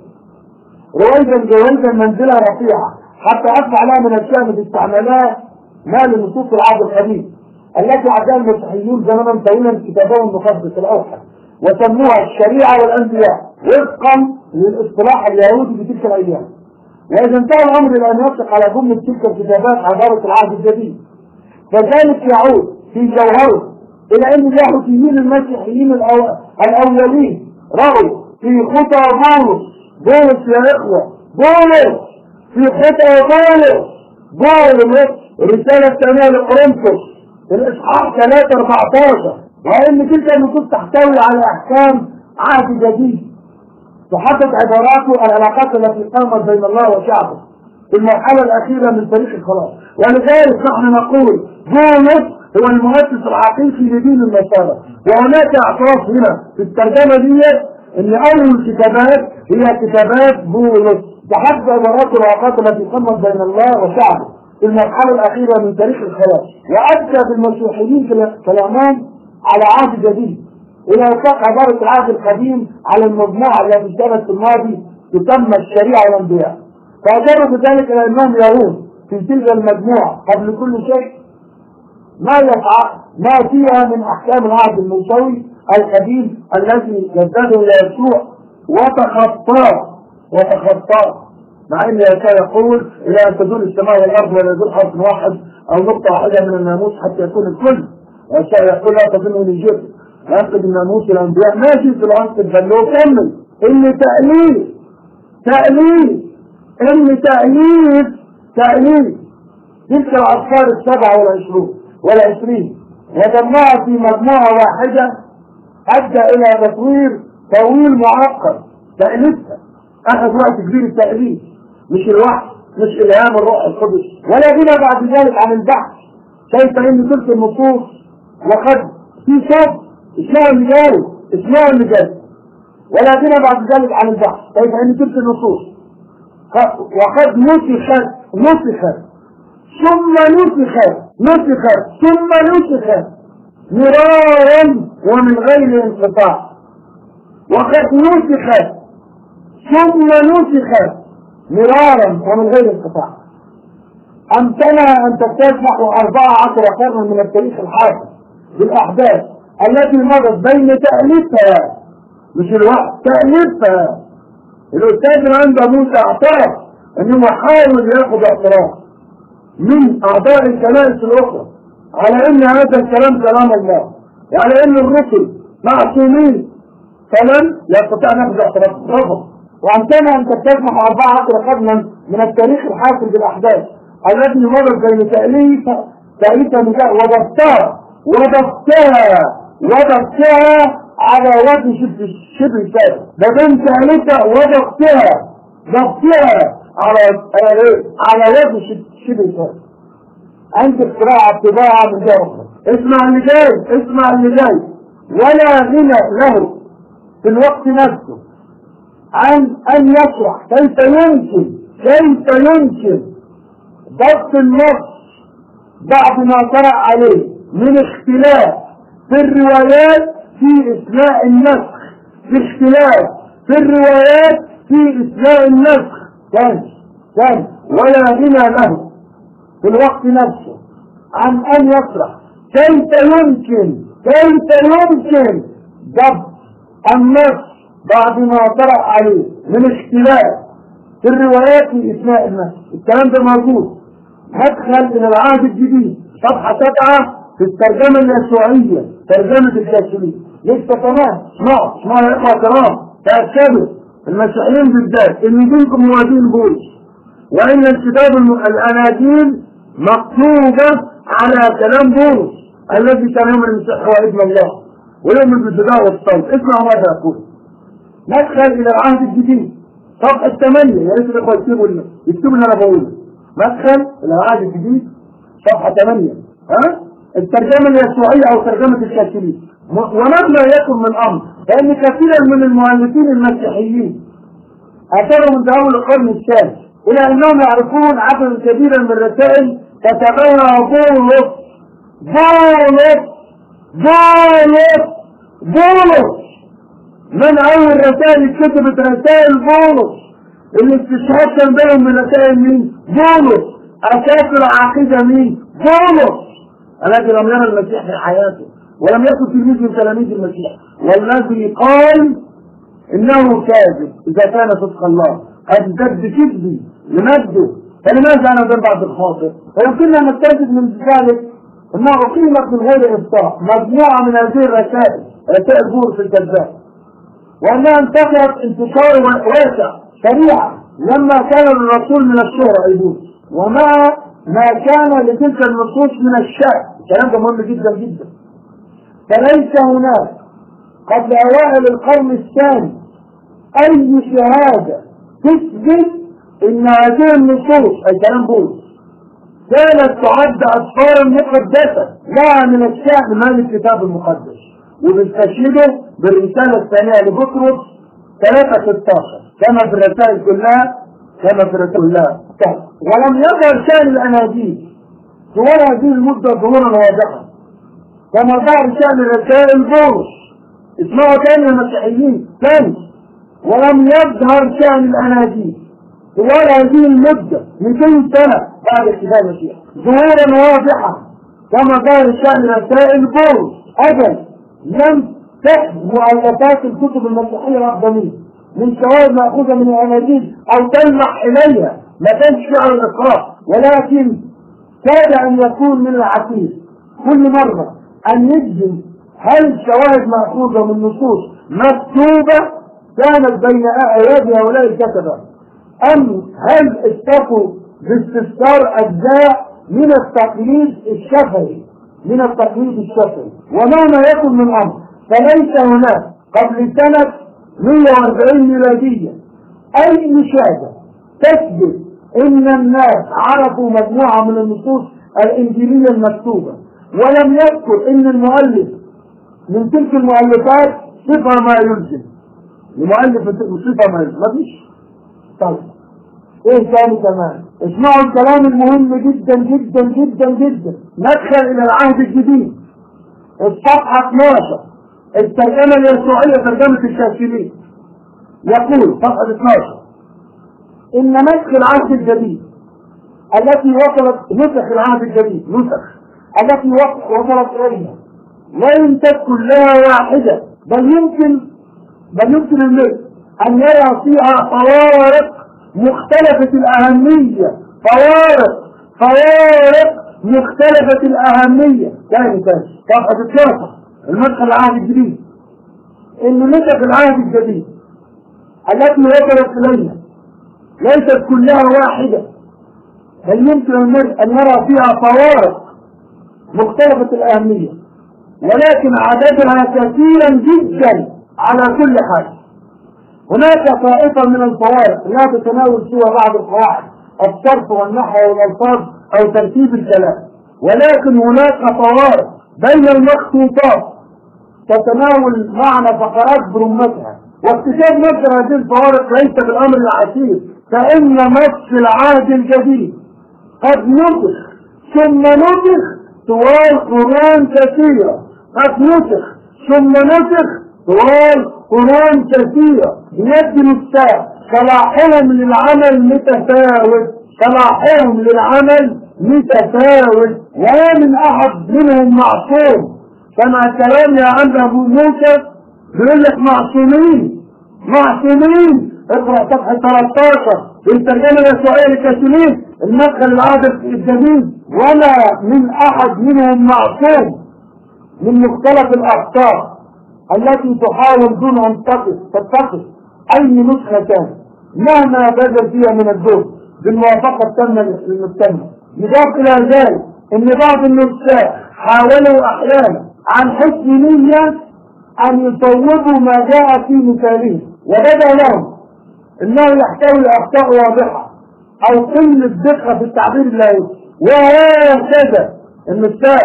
D: رويدا رويدا منزلها رفيعة حتى أصبح لها من الشام استعملها ما لنصوص العهد القديم التي عداها المسيحيون زمنا طويلا كتابهم المقدس الاوحد وسموها الشريعه والانبياء وفقا للاصطلاح اليهودي في تلك الايام واذا انتهى الامر الى ان يطلق على جمله تلك الكتابات عباره العهد الجديد فذلك يعود في جوهره الى ان اليهوديين المسيحيين الأو... الاولين راوا في خطى بولس بولس يا اخوه بولس في خطى بولس بولس رساله ثانيه لقرنطس الإصحاح 3 14 وإن تلك النصوص تحتوي على أحكام عهد جديد تحدد عباراته العلاقات التي قامت بين الله وشعبه في المرحلة الأخيرة من تاريخ الخلاص ولذلك نحن نقول بولس هو المؤسس الحقيقي لدين النصارى وهناك اعتراف هنا في الترجمة دي ان اول الكتابات هي كتابات بولس تحدد عبارات العلاقات التي قامت بين الله وشعبه في المرحلة الأخيرة من تاريخ الخلاص وأدى بالمسيحيين كلامان على عهد جديد إلى إطلاق عبارة العهد القديم على المجموعة التي كانت في الماضي تسمى الشريعة والأنبياء فأجروا بذلك إلى أنهم يرون في تلك المجموعة قبل كل شيء ما يفعل ما فيها من أحكام العهد الموسوي القديم الذي جدده يسوع وتخطاه وتخطاه مع ان يسوع يقول الى ان تزول السماء والارض ولا يزول حرف واحد او نقطه واحده من الناموس حتى يكون الكل يسوع يقول لا تظنوا جئت انقذ الناموس الانبياء ما جئت لانقذ بل لو كمل ان تاليف تاليف ان تاليف تاليف تلك الاطفال السبعه والعشرون والعشرين وجمعها في مجموعه واحده ادى الى تطوير طويل معقد تاليفها اخذ وقت كبير التاليف مش الوحي مش الهام الروح القدس ولا غنى بعد ذلك عن البحث كيف ان تلك النصوص وقد في صوت اسمها اللي جاوب اسمها اللي جاوب ولا غنى بعد ذلك عن البحث كيف ان تلك النصوص وقد نسخت نسخت ثم نسخت نسخت ثم نسخت مرارا ومن غير انقطاع وقد نسخت ثم نسخت مرارا ومن غير انقطاع أمكنها أن تجتاز نحو 14 قرنا من التاريخ الحاكم بالأحداث التي مضت بين تأليفها مش الوقت تأليفها الأستاذ اللي عنده موسى اعترف أنه حاول ياخذ اعتراف من أعضاء الكنائس الأخرى على أن هذا الكلام كلام الله وعلى أن الرسل معصومين فلن يستطيع ان ياخذ اعتراف رفض وامكنها ان تستسمح اربعه عشر قرنا من التاريخ الحافل بالاحداث التي مرت بين تاليف تاليف النساء وضبطها وضبطها وضبطها على وجه شبه شبه ثابت ما بين تاليفها وضبطها ضبطها على على وجه شبه شبه ثابت عند اختراع الطباعة من جهة أخرى اسمع اللي جاي اسمع اللي جاي ولا غنى له في الوقت نفسه عن أن يشرح كيف يمكن كيف يمكن ضبط النص بعد ما طرأ عليه من اختلاف في الروايات في إثناء النسخ في اختلاف في الروايات في إثناء النسخ كان كان ولا غنى له في الوقت نفسه عن أن يشرح كيف يمكن كيف يمكن ضبط النص بعد ما طرأ عليه من اختلاف في الروايات في إثناء النص الكلام ده موجود مدخل إلى العهد الجديد صفحة سبعة في الترجمة اليسوعية ترجمة الكاثوليك لسه كمان اسمعوا اسمعوا يا إخوة كرام تأكدوا المسيحيين بالذات إن دينكم موازين بولس وإن الكتاب الم- الأناجيل مكتوبة على كلام بولس الذي كان يوم المسيح هو ابن الله ويوم الابتداء والصوت اسمعوا ماذا يقول مدخل إلى العهد الجديد صفحة 8 يا ريت الإخوة يكتبوا لنا يكتبوا اللي أنا بقوله مدخل إلى العهد الجديد صفحة 8 ها الترجمة اليسوعية أو ترجمة الكاثوليك م- ومهما يكن من أمر لأن كثيرا من المؤلفين المسيحيين أتوا من أول القرن الثالث إلى أنهم يعرفون عددا كبيرا من الرسائل كتبها بولس بولس بولس بولس من أول رسائل كتبت رسائل بولس الاستشهاد كان بينهم من رسائل مين؟ بولس أساس العقيدة مين؟ بولس الذي لم يرى المسيح في حياته ولم يكن تلميذ من تلاميذ المسيح والذي قال انه كاذب اذا كان صدق الله قد زد كذبي لمجده فلماذا انا ذنب بعد الخاطئ ويمكننا ان نستنتج من ذلك انها اقيمت من غير ابطاء مجموعه من هذه الرسائل رسائل بولس الكذاب وانها انتشرت انتشار واسع سريعا لما كان للرسول من الشهرة ايضا ومع ما كان لتلك النصوص من الشأن الكلام ده مهم جدا جدا فليس هناك قبل اوائل القرن الثاني اي شهادة تثبت ان هذه النصوص اي كلام بولس كانت تعد اسفارا مقدسة لها من الشأن مال الكتاب المقدس وبنستشهده بالرسالة الثانية لبطرس 3 16 كما في الرسائل كلها كما في الرسائل كلها ولم يظهر شأن الأناجيل طوال هذه المدة ظهورا واضحا كما ظهر شأن الرسائل بولس اسمعوا تاني يا مسيحيين تاني ولم يظهر شأن الأناجيل طوال هذه المدة 200 سنة بعد اتباع المسيح ظهورا واضحا كما ظهر شأن رسائل بولس أجل لم تحد مؤلفات الكتب المسيحية الأقدمية من شواهد مأخوذة من الأناجيل أو تلمح إليها ما كانش فيه على الإقرار ولكن كاد أن يكون من العتيق كل مرة أن نجزم هل شواهد مأخوذة من نصوص مكتوبة كانت بين أيادي هؤلاء الكتبة أم هل اتفقوا باستفسار أجزاء من التقليد الشفهي من التقليد الشفهي ومهما يكن من أمر فليس هناك قبل سنة 140 ميلادية أي مشاهدة تثبت إن الناس عرفوا مجموعة من النصوص الإنجيلية المكتوبة ولم يذكر إن المؤلف من تلك المؤلفات صفة ما يلزم المؤلف صفة ما يلزم ما فيش طيب ايه تاني كمان اسمعوا الكلام المهم جدا جدا جدا جدا ندخل الى العهد الجديد الصفحة 12 الترجمة اليسوعية ترجمة الشاشلين يقول صفحة 12 إن نسخ العهد الجديد التي وصلت نسخ العهد الجديد نسخ التي وصلت إلينا لن تكن لها واحدة بل يمكن بل يمكن الملك أن يرى فيها فوارق مختلفة الأهمية فوارق فوارق مختلفة الأهمية ثاني ثاني صفحة 12 المدخل العهد الجديد ان نسخ العهد الجديد التي وصلت الينا ليست كلها واحده بل يمكن ان نرى فيها فوارق مختلفه الاهميه ولكن عددها كثيرا جدا على كل حال هناك طائفة من الفوارق لا تتناول سوى بعض القواعد الصرف والنحو والألفاظ أو ترتيب الكلام ولكن هناك فوارق بين المخطوطات تتناول معنى فقرات برمتها واكتشاف مثل هذه الفوارق ليس بالأمر العسير فإن نص العهد الجديد قد نسخ ثم نسخ طوال قرون كثيرة قد نسخ ثم نسخ طوال قرون كثيرة بيد النساء صلاحهم للعمل متفاوت صلاحهم للعمل متفاوت ولا من أحد منهم معصوم كما كلامنا عن أبو موسى بيقول لك معصومين معصومين اقرأ صفحة 13 الترجمة اليسوعية للكاثوليك المدخل العهد الجديد ولا من أحد منهم معصوم من مختلف الأخطاء التي تحاول دون أن تقف تتخذ أي نسخة كان مهما بذل فيها من الجهد بالموافقة التامة للمجتمع يضاف إلى ذلك أن بعض النساء حاولوا أحيانا عن حسن نية أن يصوبوا ما جاء في مثاله وبدا لهم انه يحتوي اخطاء واضحه او قله دقه في التعبير اللغوي وهكذا النساء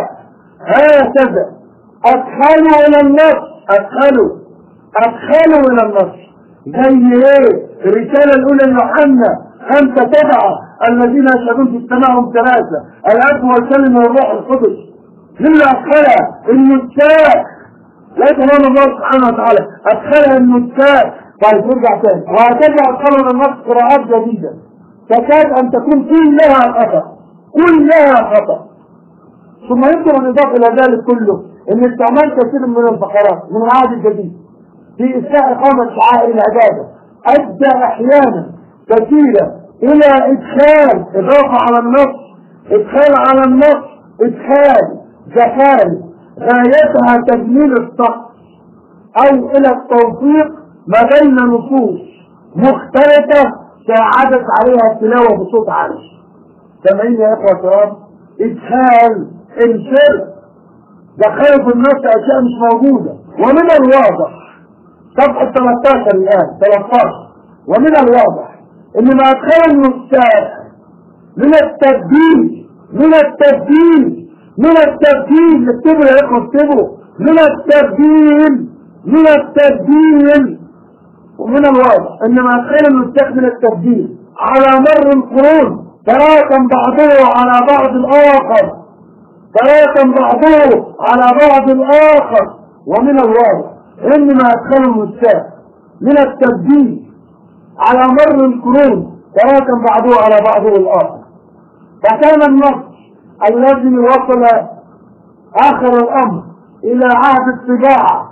D: هكذا ادخلوا الى النص ادخلوا ادخلوا الى النص زي ايه الرساله الاولى ليوحنا خمسه سبعه الذين يشهدون في السماء هم ثلاثه الاب والكلمه والروح القدس مين اللي ادخلها النساء لا تمام الله سبحانه وتعالى ادخلها النساء طيب نرجع تاني وهترجع تقرر النص قراءات جديدة تكاد أن تكون كلها خطأ كلها خطأ ثم يمكن أن يضاف إلى ذلك كله أن استعمال كثير من الفقرات من العهد الجديد في إساءة إقامة شعائر العبادة أدى أحيانا كثيرة إلى إدخال إضافة على النص إدخال على النص إدخال زخارف غايتها تجميل الصف أو إلى التوفيق ما بين نصوص مختلفة ساعدت عليها التلاوة بصوت عالي سامعين يا إخوة كرام إدخال الشرك دخلوا في النص أشياء مش موجودة ومن الواضح صفحة 13 الآن 13 ومن الواضح إن ما أدخل النساء من التبديل من التبديل من التبديل اكتبوا يا إخوة اكتبوا من التبديل من التبديل ومن الواضح ان ما خير نستخدم التبديل على مر القرون تراكم بعضه على بعض الاخر تراكم بعضه على بعض الاخر ومن الواضح ان ما ادخله النساء من التبديل على مر القرون تراكم بعضه على بعضه الاخر فكان النص الذي وصل اخر الامر الى عهد الطباعه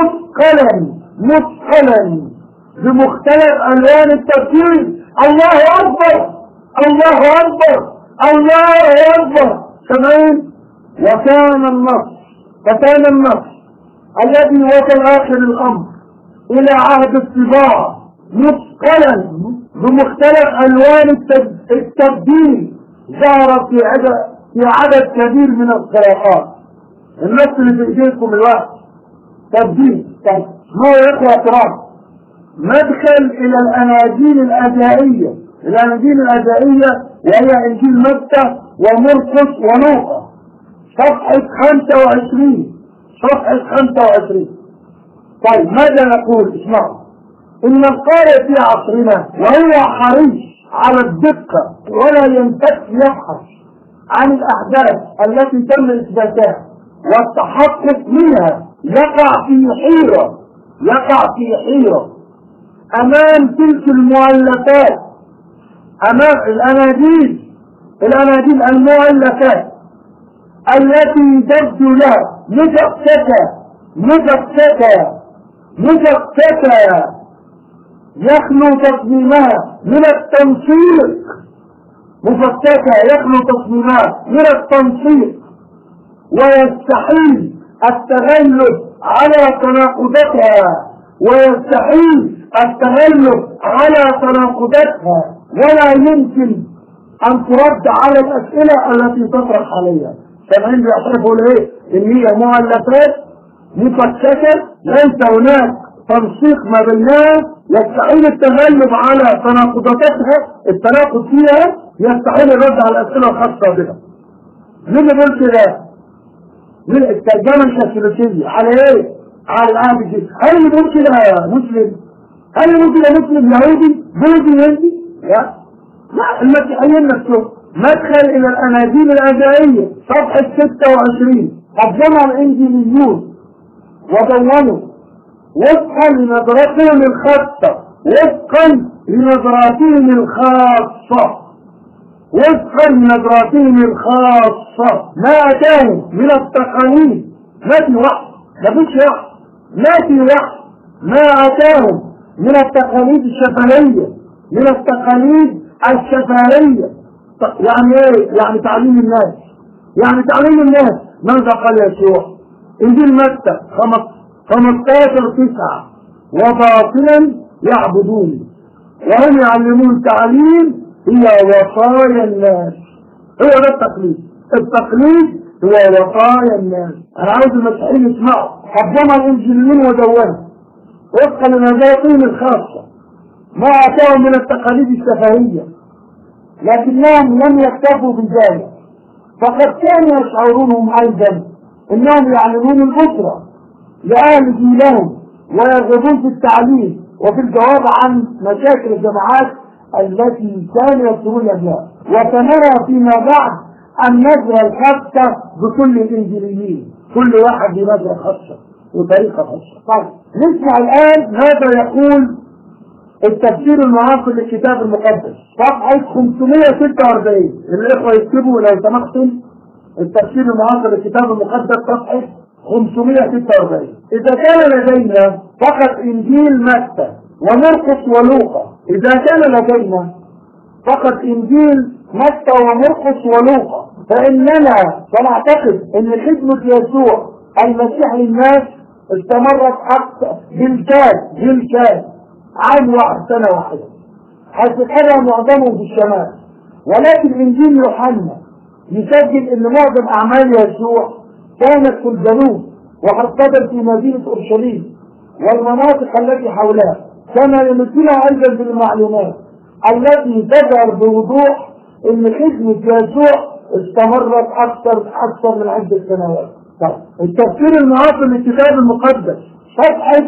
D: مثقلا مثقلا بمختلف الوان التفكير الله اكبر الله اكبر الله اكبر سمعين وكان النص وكان النص الذي وصل اخر الامر الى عهد الطباعه مثقلا بمختلف الوان التبديل ظهر في عدد في عدد كبير من القراءات النص اللي في ايديكم الوقت تبديل طيب ما هو يا اخوه اعتراف مدخل الى الاناجيل الازائيه الاناجيل الازائيه وهي انجيل متى ومرقس ولوقا صفحه 25 صفحه 25 طيب ماذا نقول اسمعوا ان القارئ في عصرنا وهو حريص على الدقه ولا ينتك يبحث عن الاحداث التي تم اثباتها والتحقق منها يقع في حيرة يقع في حيرة أمام تلك المؤلفات أمام الأناجيل الأناجيل المؤلفات التي تبدو لها مفككة مفككة مفككة يخلو تصميمها من التنسيق مفككة يخلو تصميمها من التنسيق ويستحيل التغلب على تناقضاتها ويستحيل التغلب على تناقضاتها ولا يمكن أن ترد على الأسئلة التي تطرح عليها سامعين بيعترفوا لإيه؟ إن هي مؤلفات مفككة ليس هناك تنسيق ما بينها يستحيل التغلب على تناقضاتها التناقض فيها يستحيل الرد على الأسئلة الخاصة بها مين اللي بيقول كده؟ من الترجمة الكاثوليكية على ايه؟ على العهد الجديد هل اللي بيقول كده يا مسلم؟ هل اللي بيقول كده مسلم يهودي؟ بوذي هندي؟ لا لا المسيحيين نفسهم مدخل الى الاناجيل الازهريه صفحه 26 قدمها الانجيليون ودونوا وفقا لنظرتهم الخاصه وفقا لنظراتهم الخاصه وفقا لنظراتهم الخاصة ما أتاهم من التقاليد ما في وحي ما فيش وحي ما في وحي ما أتاهم من التقاليد الشفهية من التقاليد الشفهية يعني ايه؟ يعني تعليم الناس يعني تعليم الناس ماذا قال يسوع انجيل متى 15 تسعة وباطلا يعبدوني وهم يعلمون تعليم هي وصايا الناس هو ده التقليد التقليد هو وصايا الناس انا عاوز المسيحيين يسمعوا قدمها الانجيليين ودونها وفقا لنظرتهم الخاصه ما اتاهم من التقاليد الشفهيه لكنهم لم يكتفوا بذلك فقد كانوا يشعرونهم ايضا انهم يعلمون الاسره لاهل دينهم ويرغبون في التعليم وفي الجواب عن مشاكل الجماعات التي كانوا يكتبون بها وسنرى فيما بعد النظرة الخاصة بكل الإنجيليين كل واحد بنظرة خاصة وطريقة خاصة طيب نسمع الآن ماذا يقول التفسير المعاصر للكتاب المقدس صفحة 546 الإخوة يكتبوا لو سمحتم التفسير المعاصر للكتاب المقدس صفحة 546 إذا كان لدينا فقط إنجيل متى ومرقس ولوقا إذا كان لدينا فقط إنجيل متى ومرقس ولوقا فإننا سنعتقد أن خدمة يسوع المسيح للناس استمرت أكثر بالكاد بالكاد عام واحد سنة واحدة حيث كان معظمهم في الشمال ولكن إنجيل يوحنا يسجل أن معظم أعمال يسوع كانت في الجنوب وخاصة في مدينة أورشليم والمناطق التي حولها كما يمثلها أيضا بالمعلومات التي تظهر بوضوح أن خدمة يسوع استمرت أكثر أكثر من عدة سنوات. طيب التفسير المعاصر للكتاب المقدس صفحة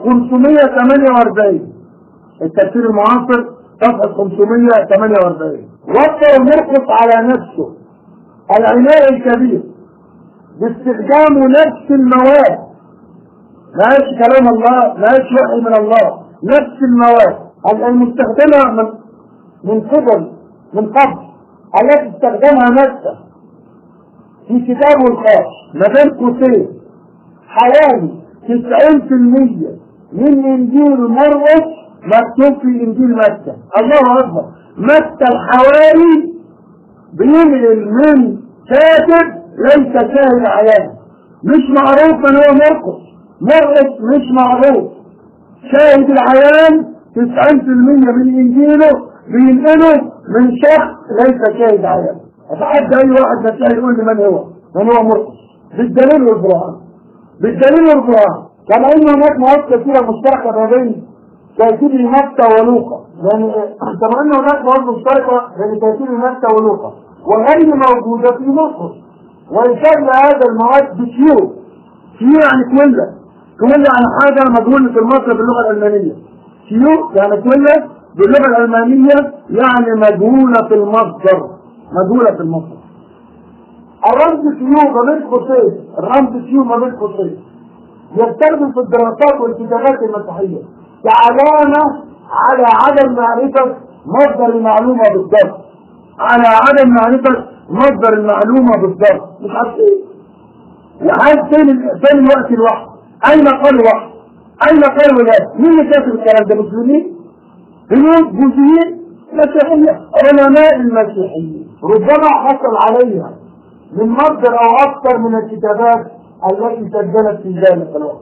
D: 548 التفسير المعاصر صفحة 548 وفر مرقس على نفسه العناية الكبير باستخدام نفس المواد ماش كلام الله ماش وحي من الله نفس المواد المستخدمة من من قبل من قبل التي استخدمها نفسه في كتابه الخاص ما بين قوسين حوالي 90% من انجيل مرقس مكتوب في انجيل متى الله اكبر متى الحواري بينقل من كاتب ليس شاهد عيان مش معروف من هو مرقس مرقس مش معروف شاهد العيان 90% من انجيله بينقله من شخص ليس شاهد عيان اتحدى اي واحد مسيحي يقول لي من هو من هو مرقس بالدليل والبرهان بالدليل والبرهان كما ان هناك مواد كثيره مشتركه ما بين تأثير متى ولوقا يعني كما ان هناك مواد مشتركه بين تأثير متى ولوقا وغير موجوده في مصر ويسمى هذا المواد بكيو كيو يعني كويلة كويلة يعني حاجة مجهولة في مصر باللغة الألمانية كيو يعني كويلة باللغة الألمانية يعني مجهولة في المصدر مجهولة في المصدر الرمز كيو ما بين قوسين الرمز كيو ما بين قوسين يستخدم في الدراسات والكتابات المسيحية كعلامة على عدم معرفة مصدر المعلومة بالضبط على عدم معرفة مصدر المعلومة بالضبط مش عارف ايه لحد فين فين الوقت الوحي اين قال الوحي اين قال ولاده مين اللي كاتب الكلام ده مسلمين هنود بوذيين مسيحية علماء المسيحيين ربما حصل عليها من مصدر او اكثر من الكتابات التي سجلت في ذلك الوقت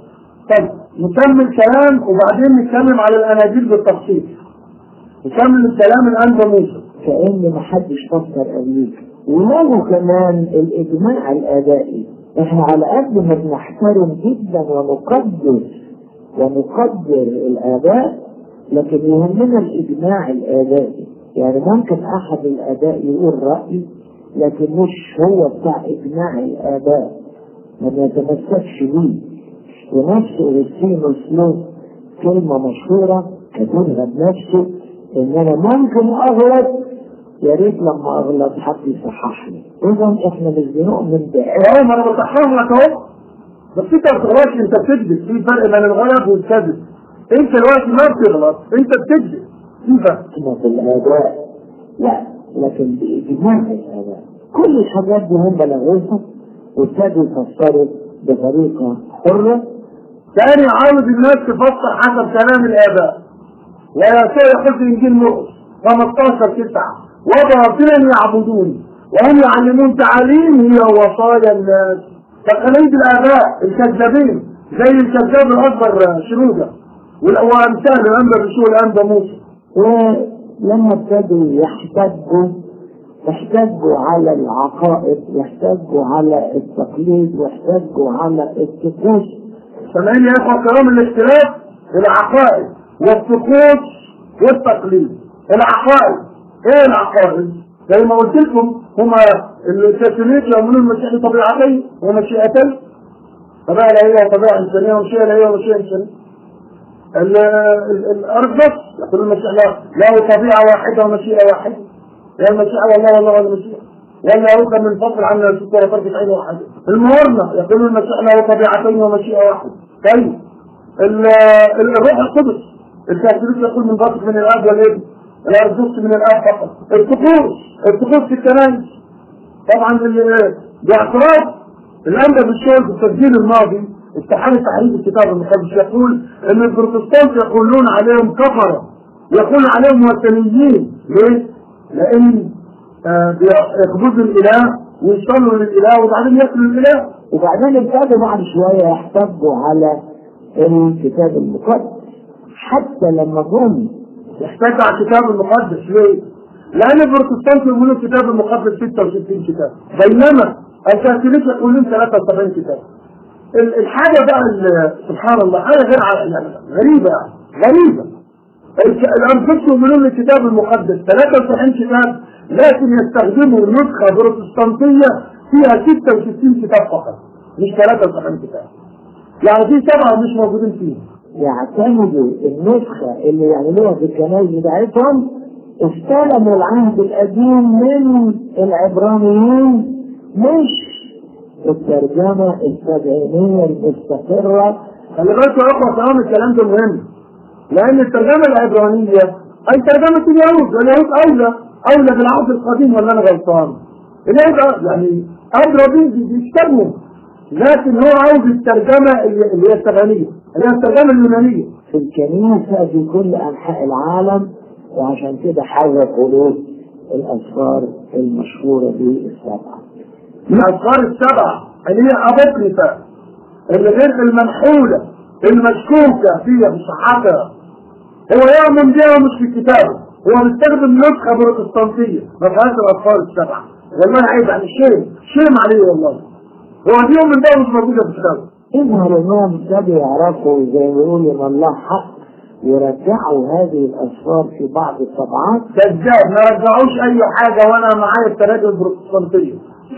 D: طيب نكمل كلام وبعدين نتكلم على الاناجيل بالتفصيل نكمل الكلام الان بموسى
C: كأن محدش فكر قبليك وله كمان الإجماع الآبائي احنا على قد ما بنحترم جدا ونقدر ونقدر الآباء لكن يهمنا الإجماع الآبائي يعني ممكن أحد الآباء يقول رأي لكن مش هو بتاع إجماع الآباء ما يتمسكش بيه ونفس أوغسطينوس له كلمة مشهورة كاتبها بنفسه إن أنا ممكن أغلط يا ريت لما أغلط حد يصحح لي إذا إحنا مش بنؤمن بعلم
D: اهو ما انا بصحح لك اهو بس انت ما بتغلطش انت بتكذب في فرق بين الغلط والكذب انت دلوقتي ما بتغلط انت بتكذب في فرق
C: في الآباء لا لكن بإجماع الآباء كل الحاجات دي هم بلغوها وابتدوا يفسروا بطريقة حرة
D: تاني عاوز الناس تفسر حسب كلام الآباء ويسوع يقول في إنجيل مرقس 15 9 وباطلا يعبدون وهم يعلمون تعاليم هي وصايا الناس تقاليد الآباء الكذابين زي الكذاب الأكبر شنودة وأمثال الأنبا بشوي الأنبا موسى
C: ولما ابتدوا يحتجوا احتجوا على العقائد واحتجوا على التقليد واحتجوا على الطقوس
D: سامعين يا اخوة كلام الاختلاف العقائد والطقوس والتقليد العقائد ايه العقائد زي ما قلت لكم هما الكاثوليك يؤمنون المسيح بطبيعتين ومشيئتين طبيعة الهية وطبيعة إنسانية ومشيئة الهية ومشيئة إنسانية الأرثوذكس يقول المسيح له له طبيعة واحدة ومشيئة واحدة يا المسيح والله والله هو المسيح ولا يوقع من فضل عن الستة وطرف عين واحدة المورنة يقول المسيح له طبيعتين ومشيئة واحدة طيب الروح القدس الكاثوليك يقول من بطن من الاب والابن الارثوذكس من الاب فقط الطقوس الطقوس في الكنائس طبعا باعتراف الانبا بالشغل في التسجيل الماضي استحالة تحريف الكتاب المقدس يقول ان البروتستانت يقولون عليهم كفرة يقول عليهم وثنيين ليه؟ لان آه يقبضوا الاله ويصلوا للاله وبعدين ياكلوا الاله
C: وبعدين ابتدوا بعد شوية يحتجوا على الكتاب المقدس حتى لما جم
D: يحتاج على الكتاب المقدس ليه؟ لأن البروتستانت يقولون الكتاب المقدس 66 كتاب بينما الكاثوليك يقولون 73 كتاب الحاجة بقى سبحان الله حاجة غير يعني غريبة يعني غريبة الأنفس يؤمنون الكتاب المقدس 73 كتاب لكن يستخدموا نسخة بروتستانتية فيها 66 كتاب فقط مش 73 كتاب يعني في سبعة مش موجودين فيها
C: يعتمدوا النسخة اللي يعملوها في الكنائس بتاعتهم استلموا العهد القديم من العبرانيين مش الترجمة السبعينية المستقرة
D: خلي بالكم يا اخوة كلام الكلام ده مهم لأن الترجمة العبرانية أي ترجمة اليهود واليهود أولى أولى بالعهد القديم ولا أنا غلطان؟ اليهود يعني أدرى بيشتغلوا لكن هو عاوز الترجمة اللي هي السبعينية اللي هي الترجمة اليونانية
C: في الكنيسة في كل أنحاء العالم وعشان كده حركوا له الأسفار المشهورة دي السبعة
D: الأسفار السبعة اللي هي أبوكريفة اللي غير المنحولة المشكوكة فيها في صحتها هو يؤمن بها مش في كتابه هو مستخدم نسخة بروتستانتية ما فيهاش الأسفار السبعة والله عيب يعني شيم شيم عليه والله هو اليوم من ده مش موجودة في كتابه
C: يظهر انهم ابتدوا يعرفوا زي ما يقولوا ان الله حق يرجعوا هذه الاسفار في بعض الطبعات
D: كذاب ما رجعوش اي حاجه وانا معايا التراجم البروتستانتيه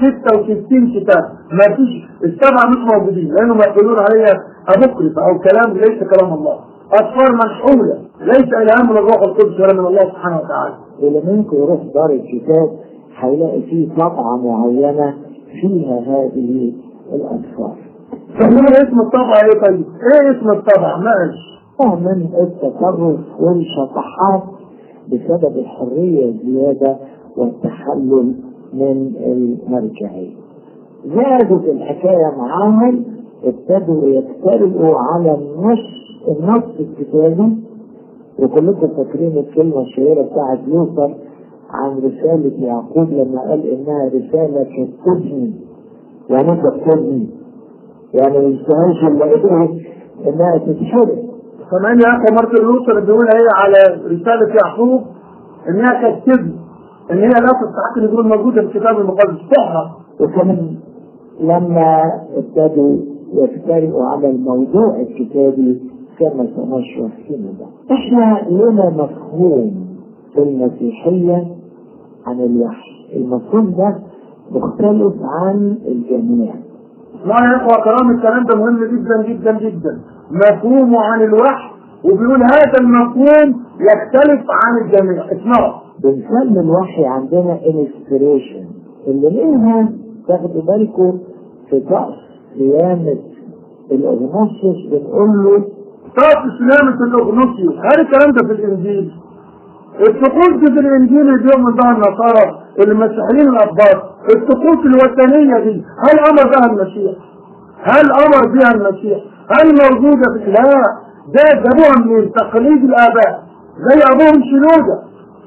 D: 66 كتاب ما فيش السبعه مش موجودين لانهم يقولون عليها ابوكريفه او كلام ليس كلام الله اسفار منحوله ليس الهام من الروح القدس ولا من الله سبحانه وتعالى
C: اللي منكم يروح دار الكتاب هيلاقي فيه طبعه معينه فيها هذه الاسفار
D: فهو اسم الطبع ايه طيب؟ ايه اسم الطبع؟ ماشي
C: من التصرف والشطحات بسبب الحرية الزيادة والتحلل من المرجعية زادت الحكاية معاهم ابتدوا يتفرقوا على النص النص الكتابي وكلكم فاكرين الكلمة الشهيرة بتاعت لوثر عن رسالة يعقوب لما قال إنها رسالة كالتبني يعني كالتبني يعني ما يشتهاش إلا إيه انها تتحرق
D: كمان يا اخي مارتن لوثر بيقول ايه على رساله يعقوب انها كانت كذب ان هي لا تستحق ان تكون موجوده في الكتاب المقدس تحرق
C: وكمان لما ابتدوا يفترقوا على الموضوع الكتابي كما سنشرح فيما بعد احنا لنا مفهوم في المسيحية عن الوحي المفهوم ده مختلف عن الجميع
D: ما يا اخوه كرام الكلام ده مهم جدا جدا جدا مفهومه عن الوحي وبيقول هذا المفهوم يختلف عن الجميع اسمعوا
C: بنسمي الوحي عندنا انسبريشن اللي منها تاخدوا بالكم في طقس صيانة الأغناطيوس بنقول له
D: طاقة سلامة الأغنوسيوس هل الكلام ده في الإنجيل الطقوس دي في الإنجيل اليوم من بقى النصارى المسيحيين الأكبار الطقوس الوثنية دي هل أمر بها المسيح؟ هل أمر بها المسيح؟ هل موجودة في لا ده جابوها من تقليد الآباء زي أبوهم شنودة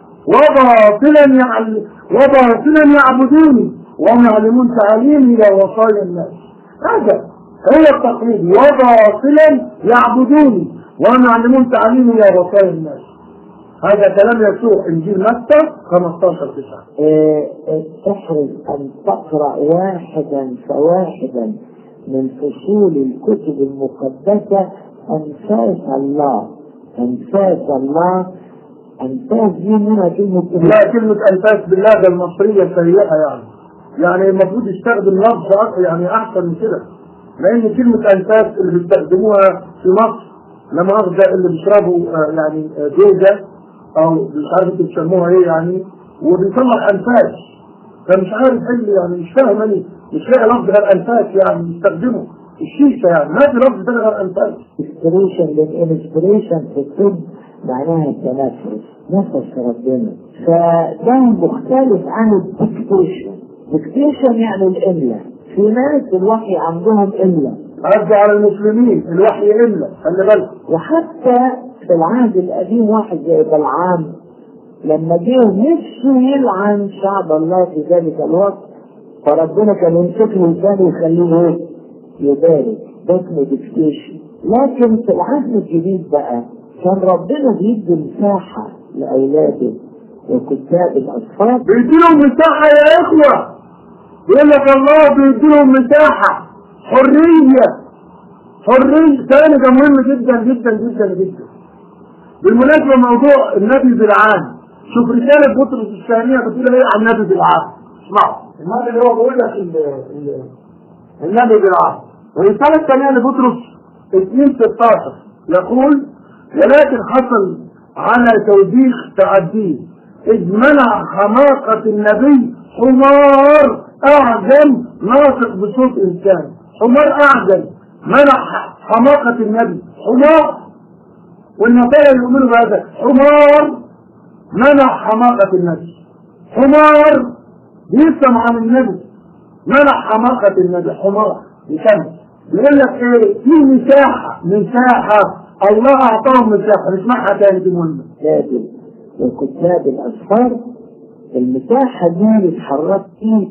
D: وباطلا يعل... وباطلا يعبدوني وهم يعلمون تعاليم إلى وصايا الناس هذا هو التقليد وباطلا يعبدوني وهم يعلمون تعاليم إلى وصايا الناس هذا كلام يسوع إنجيل متى 15 9
C: آه، آه، احرص أن تقرأ واحدا فواحدا من فصول الكتب المقدسة أنفاس الله أنفاس الله أنفاس دي منها كلمة
D: لا كلمة أنفاس باللهجة المصرية سيئة يعني يعني المفروض يستخدم لفظ أك- يعني أحسن من كده لأن كلمة أنفاس اللي بيستخدموها في مصر لما أخذ اللي بيشربوا آه، يعني آه، جوزة أو مش عارف انتوا بيسموها إيه يعني وبيطلع أنفاس فمش عارف ايه اللي يعني مش فاهم أنا مش لاقي لفظ غير أنفاس يعني يستخدمه الشيشة يعني ما في لفظ تاني غير أنفاس
C: انسبريشن للانسبريشن في الطب معناها التنفس نفس ربنا فده مختلف عن الديكتيشن ديكتيشن يعني الإملاء في ناس الوحي عندهم إملاء
D: قصدي على المسلمين الوحي إلا خلي بالك
C: وحتى في العهد القديم واحد زي بلعام لما جه نفسه يلعن شعب الله في ذلك الوقت فربنا كان يمسك له لسانه ويخليه ايه؟ يبارك ده اسمه ديكتيشن لكن في العهد الجديد بقى كان ربنا بيدي مساحة لأولاده وكتاب الأطفال
D: بيديلهم مساحة يا إخوة يقول لك الله بيديلهم مساحة حرية حرية تاني ده مهم جدا جدا جدا جدا بالمناسبة موضوع النبي بالعام شوف رسالة بطرس الثانية بتقول ايه عن النبي بالعام اسمعوا النبي اللي هو بيقول لك ال- ال- النبي بالعام الرسالة الثانية لبطرس 2 16 يقول ولكن حصل على توبيخ تعديه إذ منع حماقة النبي حمار أعجم ناطق بصوت إنسان حمار أعجم منع حماقة النبي حمار والنصارى يؤمنوا بهذا حمار منع حماقة النبي حمار بيسمع عن النبي منع حماقة النبي حمار يكمل يقول لك ايه في مساحة مساحة الله اعطاهم مساحة نسمعها تاني دي مهمة
C: كتاب وكتاب الأسفار المساحة دي اللي اتحركت فيه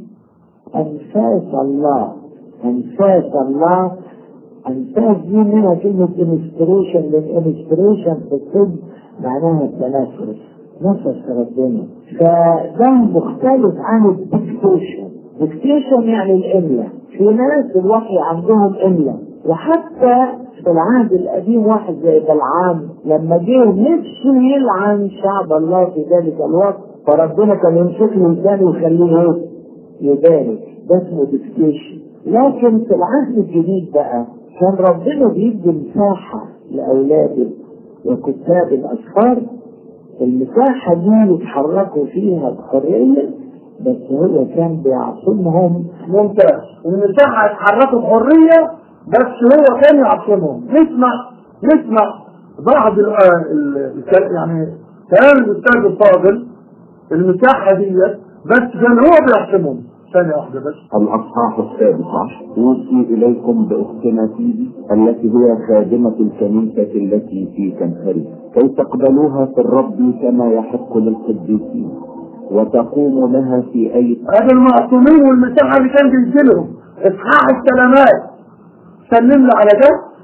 C: أنفاس الله أنفاس الله أنفاس دي منها كلمة انسبريشن للانسبريشن في الطب معناها التنفس نفس ربنا فده مختلف عن الديكتيشن ديكتيشن يعني الإملاء في ناس الوحي عندهم إملاء وحتى في العهد القديم واحد زي بلعام لما جه نفسه يلعن شعب الله في ذلك الوقت فربنا كان يمسك له لسانه ويخليه ايه؟ يبارك ده اسمه ديكتيشن لكن في العهد الجديد بقى كان ربنا بيدي مساحة لأولاده وكتاب الأسفار المساحة دي اللي اتحركوا فيها بحرية بس هو كان بيعصمهم
D: ممتاز المساحة يتحركوا بحرية بس هو كان يعصمهم نسمع نسمع بعض ال ال ال يعني كلام الأستاذ الفاضل المساحة ديت بس كان هو بيعصمهم ثانية واحدة بس
E: الأصحاح السادس عشر أوصي إليكم بأختنا فيبي التي هي خادمة الكنيسة التي في كنخري كي تقبلوها في الرب كما يحق للقديسين وتقوموا لها في أي
D: هذا المعصومين والمساحة اللي كان بينزلهم إصحاح السلامات سلم لي على ده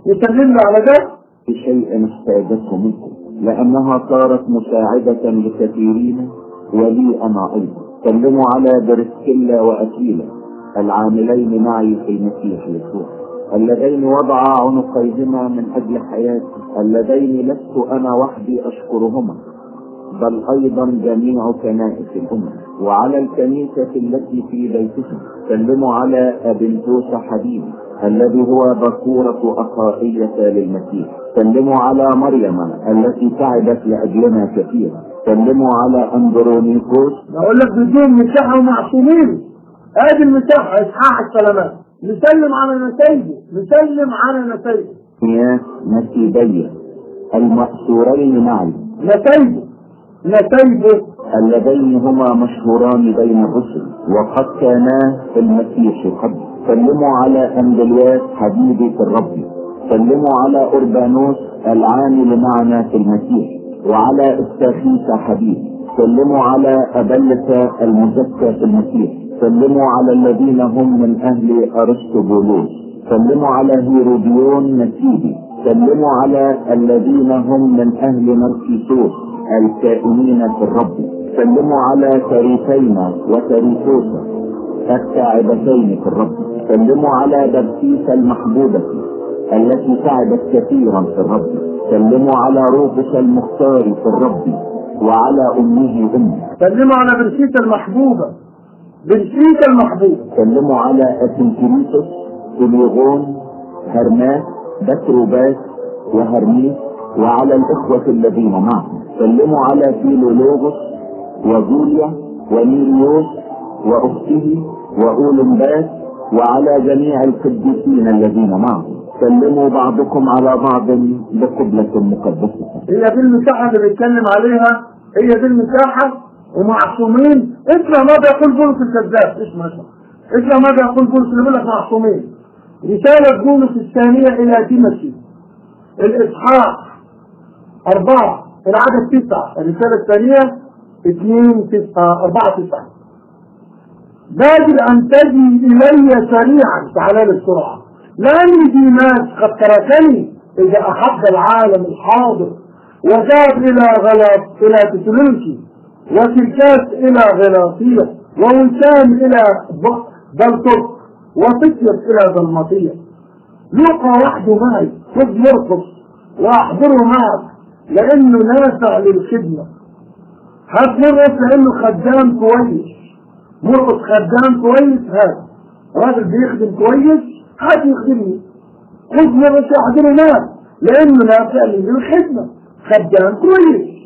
D: يسلم له على ده
E: بشيء احتاجته منكم لأنها صارت مساعدة لكثيرين ولي أنا أيضا سلموا على برسكيلا وأكيلا العاملين معي في المسيح يسوع اللذين وضعا عنقيهما من أجل حياتي اللذين لست أنا وحدي أشكرهما بل أيضا جميع كنائس الأمم وعلى الكنيسة التي في بيتهم سلموا على أبنتوس حبيبي الذي هو بكورة أخائية للمسيح سلموا على مريم التي تعبت لأجلنا كثيرا سلموا على أندرونيكوس
D: بقول لك بدون مساحة ومعصومين ادي المساحة اصحاح السلامات نسلم على نتائجه نسلم على نتائجه
E: نياس نسيبية المأسورين معي
D: نتائجه نتائجه
E: اللذين هما مشهوران بين الرسل وقد كانا في المسيح قبل سلموا على أندلياس حبيبي في الرب سلموا على أوربانوس العامل معنا في المسيح وعلى استاخيس حبيبي سلموا على أبلة المزكى في المسيح سلموا على الذين هم من أهل أرسطبولوس سلموا على هيروديون نسيبي سلموا على الذين هم من أهل نركيسوس الكائنين في الرب سلموا على تريفينا وتريفوسا التاعبتين في الرب سلموا على برسيس المحبوبة التي تعبت كثيرا في الرب سلموا على روبس المختار في الرب وعلى أمه أمه
D: سلموا على برشيت المحبوبة برشيت المحبوبة
E: سلموا على أتنكريتوس تليغون هرماس بتروباس وهرميس وعلى الإخوة الذين معه سلموا على فيلولوغوس وجوليا ونيريوس وأخته وأولمباس وعلى جميع القديسين الذين معه سلموا بعضكم على بعض بقبلة مقدسة
D: هي دي المساحة اللي بيتكلم عليها هي دي المساحة ومعصومين اسمع ماذا يقول بولس الكذاب اسمع اسمع اسمع ماذا يقول بولس اللي بيقول لك معصومين رسالة بولس الثانية إلى ديمشي الإصحاح أربعة العدد تسعة الرسالة الثانية اثنين تسعة أربعة تسعة بادر أن تجي إلي سريعا تعالى لي بسرعة لأني ديماس قد تركني إذا أحب العالم الحاضر وذهب إلى غلاط إلى تسلونكي وتلكاس إلى غلاطية ووسام إلى ب- بلطس وفطيس إلى ظلمطية لوقا وحده معي خذ مرقس وأحضره معك لأنه نافع للخدمة هات مرقس لأنه خدام كويس مرقس خدام كويس هات راجل بيخدم كويس هات يخدمني خذ مرقس وأحضره معك لأنه نافع للخدمة خدام كويس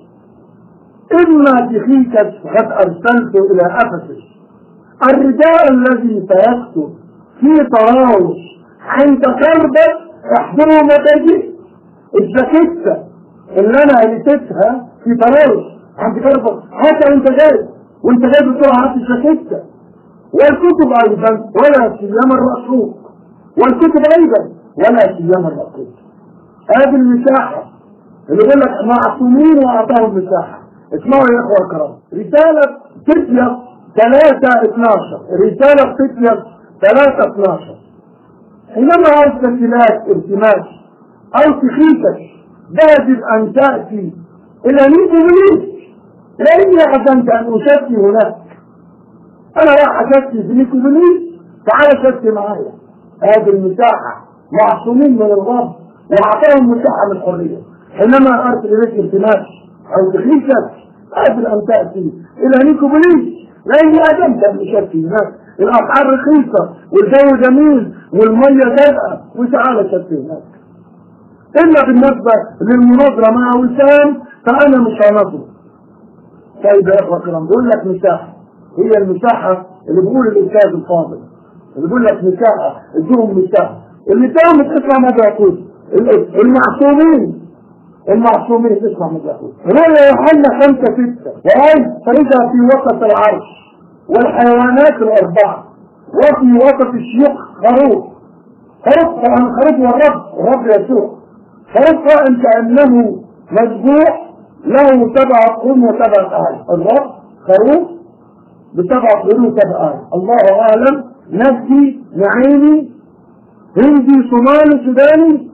D: إما تخيكس قد أرسلته إلى أفسس الرداء الذي تركته في طراوس عند كربة احضروا متى جئت الجاكيتة اللي انا لبستها في طراوس عند كربة حتى وانت جاي وانت جاي بتقول هات الجاكيتة والكتب ايضا ولا سيما الرسول والكتب ايضا ولا سيما الرسول هذه المساحة اللي بيقول لك معصومين واعطاهم مساحة اسمعوا يا اخوة الكرام رسالة تتيا 3 12 رسالة تتيا 3 12 حينما أرسلت التماس أو تخيفك بادر أن تأتي إلى نيكوبوليس لأني عزمت أن أشتي هناك أنا راح أشتي في نيكوبوليس تعال شتي معايا هذه المساحة معصومين من الرب وأعطاهم مساحة من الحرية حينما أرسل إليك التماس أو تخيفك بادر أن تأتي إلى نيكوبوليس لأني عزمت أن أشتي هناك الأسعار رخيصة والجو جميل والمية زرقاء وتعالى شتي هناك إلا بالنسبة للمناظرة مع وسام فأنا مش هنظر طيب يا إخوة الكرام بقول لك مساحة هي المساحة اللي بيقول الأستاذ الفاضل اللي بيقول لك مساحة اديهم مساحة اللي تاهم تسمع ماذا يقول المعصومين المعصومين تسمع ماذا يقول رؤيا يوحنا خمسة ستة وأي فإذا في وسط العرش والحيوانات الأربعة وفي وسط الشيوخ خروف خروف طبعا الخروف هو الرب الرب يسوع خروف قائم كأنه مذبوح له سبع قرون وسبع آية الرب خروف بسبع قرون وسبع آية الله أعلم نفسي نعيمي هندي صومالي سوداني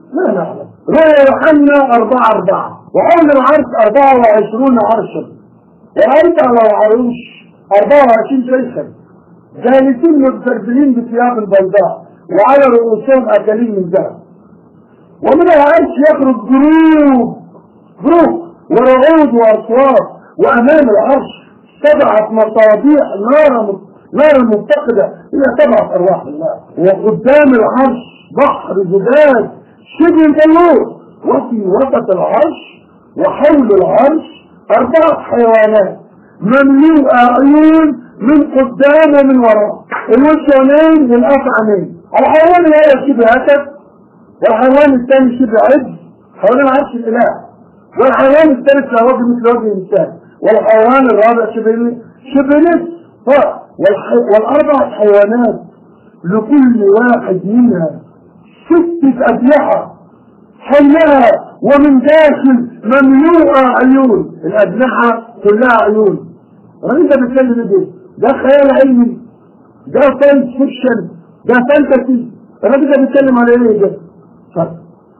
D: لا نعلم رؤيا يوحنا أربعة أربعة وحول العرش أربعة وعشرون عرشا ورأيت على العروش أربعة وعشرين شيخا جالسين متسربلين بثياب البيضاء وعلى رؤوسهم أكلين من ذهب ومن العرش يخرج جروب جروب ورعود وأصوات وأمام العرش سبعة مصابيح نار نار متقدة هي سبعة أرواح الله وقدام العرش بحر زجاج شبه البلور وفي وسط العرش وحول العرش أربعة حيوانات مملوء عيون من قدام ومن وراء الوجهين والأفعمين الحيوان الأول شبه أسد والحيوان الثاني شبه عز حوالين عرش الإله والحيوان الثالث له وجه مثل وجه الإنسان والحيوان الرابع شبه شبه نصف والح- والأربع حيوانات لكل واحد منها ستة أجنحة حلها ومن داخل مملوءة عيون الأجنحة كلها عيون الراجل ده بيتكلم ايه؟ ده خيال علمي ده ساينس فيكشن ده فانتسي الراجل ده بيتكلم على ايه ده؟ ف-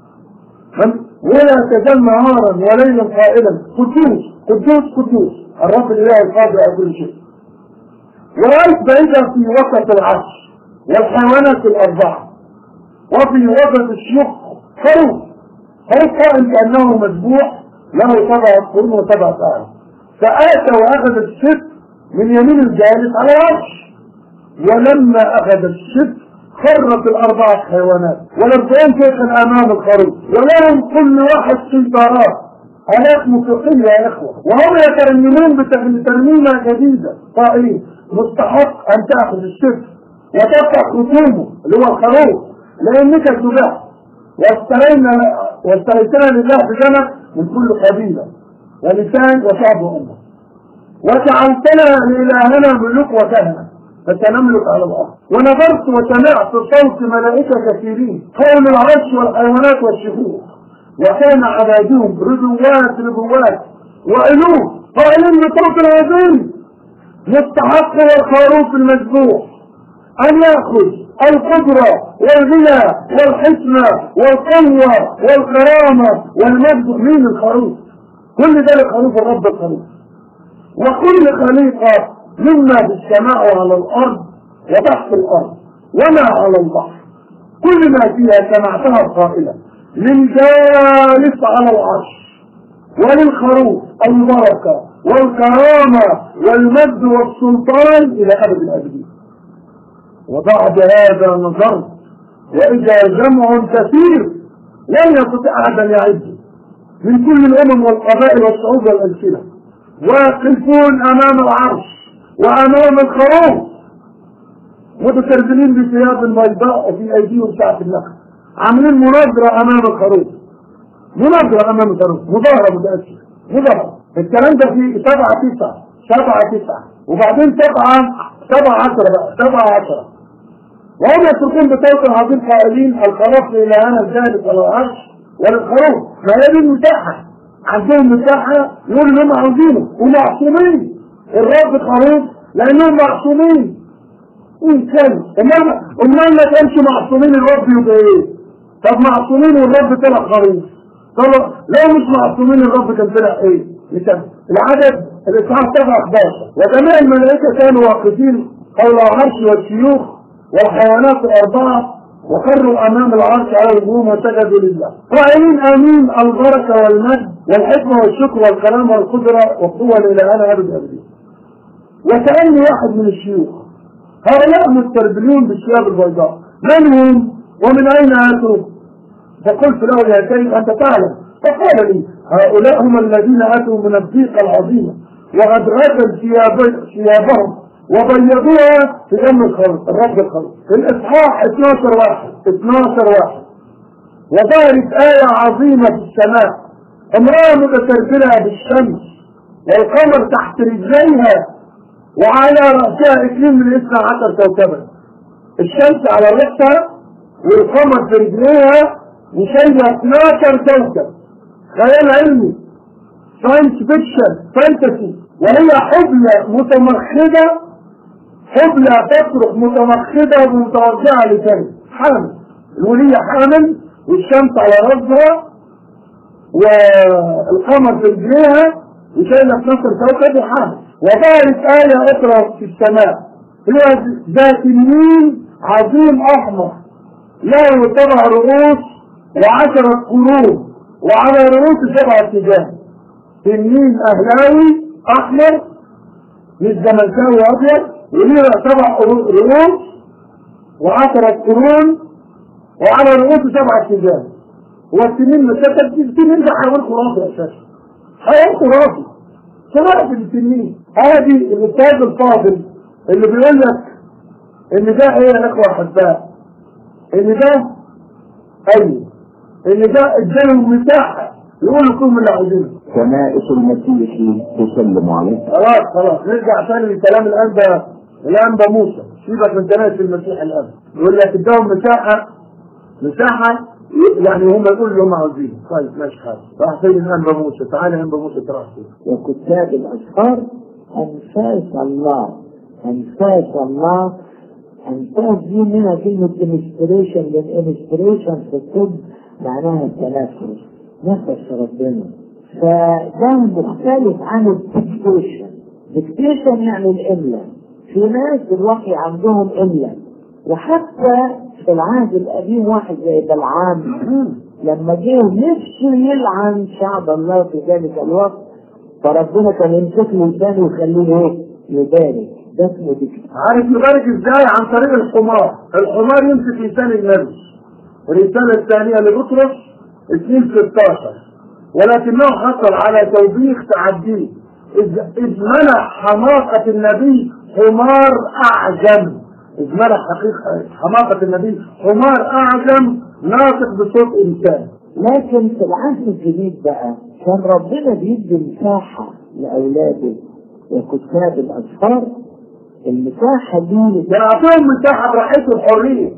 D: فهم؟ ولا تزال نهارا وليلا قائلا قدوس قدوس قدوس الرب الاله القادر على كل شيء ورأيت بعيدا في وسط العرش والحيوانات الأربعة وفي وسط الشيوخ خروف خروف قائم كأنه مذبوح له سبع قرون وسبع أعين فآتى وأخذ الشف من يمين الجالس على العرش ولما أخذ الشف خرت الأربعة حيوانات والأربعين شيخا أمام الخروف ولهم كل واحد سيطارات آلات موسيقية يا إخوة وهم يترنمون بترنيمة جديدة قائلين مستحق أن تأخذ الشف وتقطع خصومه اللي هو الخروف لأنك ذبحت واشترينا واشتريتنا لله بجنة من كل قبيلة ولسان وشعب وأمة وجعلتنا لإلهنا ملوك وكهنة فسنملك على الأرض ونظرت وسمعت صوت ملائكة كثيرين حول العرش والحيوانات والشهور وكان عبادهم رجوات رجوات وألوف قائلين بصوت عظيم مستحق هو الخروف المذبوح أن يأخذ القدرة والغنى والحكمة والقوة والكرامة والمجد من الخروف كل ذلك خروف الرب الخروف وكل خليقة مما في السماء وعلى الأرض وتحت الأرض وما على البحر كل ما فيها سمعتها قائلة للجالس على العرش وللخروف البركة والكرامة والمجد والسلطان إلى أبد الأبدين وبعد هذا نظرت وإذا جمع كثير لم يستطع أحد أن يعد من كل الأمم والقبائل والشعوب والألسنة واقفون أمام العرش وأمام الخروف متسربلين بثياب بيضاء وفي أيديهم ساعة النخل عاملين مناظرة أمام الخروف مناظرة أمام الخروف مظاهرة متأسفة مظاهرة الكلام ده في سبعة تسعة سبعة تسعة وبعدين سبعة سبعة عشرة بقى سبعة عشرة وهم يتركون بصوت عظيم قائلين الخروف لإلهنا الجالس على العرش وللخروف ما هي دي المساحة عندهم مساحة يقولوا إنهم عاوزينه ومعصومين الرب خروف لأنهم معصومين إن كان إنما أمال ما كانش معصومين الرب يبقى إيه؟ طب معصومين والرب طلع خروف طب لو مش معصومين الرب كان طلع إيه؟ مثال العدد الإصحاح 7 11 وجميع الملائكة كانوا واقفين حول العرش والشيوخ والحيوانات الأربعة وخروا أمام العرش على الهجوم وسجدوا لله قائلين آمين البركة والمجد والحكمة والشكر والكرامة والقدرة والقوة لإلهنا أبد أبدين وكأني واحد من الشيوخ هؤلاء مستربلون بالثياب البيضاء من هم ومن أين أتوا فقلت له يا كريم أنت تعلم فقال لي هؤلاء هم الذين أتوا من الضيقة العظيمة وقد غسل ثياب- ثيابهم وبيضوها في دم الخروف الرب الخروف في الإصحاح 12 واحد 12 واحد وظهرت آية عظيمة في السماء امرأة متسربلة بالشمس والقمر تحت رجليها وعلى رأسها اثنين من اثنى عشر كوكبا الشمس على رأسها والقمر في رجليها وشايلة 12 كوكب خيال علمي ساينس فيكشن فانتسي وهي حبلى متمخضة حبلى تصرخ متمخضة ومتوجهة لكلب حامل الولية حامل والشمس على راسها والقمر في رجليها وشايله في نص الكوكب وحامل وظهرت آية أخرى في السماء هي ذات النيل عظيم أحمر له سبع رؤوس وعشرة قلوب وعلى رؤوس سبع اتجاه تنين أهلاوي أحمر مش زملكاوي أبيض وليه سبع رؤوس وعشرة قرون وعلى رؤوس سبع اتجاه والتنين مسكت التنين ده حيوان خرافي أساسا حيوان خرافي خرافي التنين هذه الأستاذ الفاضل اللي بيقول لك إن ده إيه يا إخوة أحباء إن ده أيوه إن ده إداله مساحة يقولوا كل اللي عايزينه
E: كنائس المسيح تسلم عليه
D: خلاص خلاص نرجع تاني لكلام الانبا الانبا موسى سيبك من كنائس المسيح الان يقول لك اداهم مساحه مساحه يعني هم يقولوا اللي هم عاوزينه طيب ماشي خالص راح فين الانبا موسى تعالى يا انبا موسى تروح فين
C: وكتاب الأسفار أنفاس الله أنفاس الله أنفاس دي منها كلمة انسبريشن لأن انسبريشن في الطب معناها التنفس نفس ربنا فده مختلف عن الديكتيشن ديكتيشن يعني الإملاء في ناس الوحي عندهم إملاء وحتى في العهد القديم واحد زي بلعام لما جه نفسه يلعن شعب الله في ذلك الوقت فربنا كان يمسك له لسانه ويخليه ايه؟ يبارك ده اسمه ديكتيشن
D: عارف يبارك ازاي عن طريق الحمار الحمار يمسك لسان النبي الرسالة الثانية لبطرس 2 16 ولكنه حصل على توبيخ تعديه إذ, إذ منع حماقة النبي حمار أعجم إذ منع حقيقة حماقة النبي حمار أعجم ناطق بصوت إنسان
C: لكن في العهد الجديد بقى كان ربنا بيدي مساحة لأولاده وكتاب الأسفار المساحة دي
D: يعطيهم مساحة براحته الحرية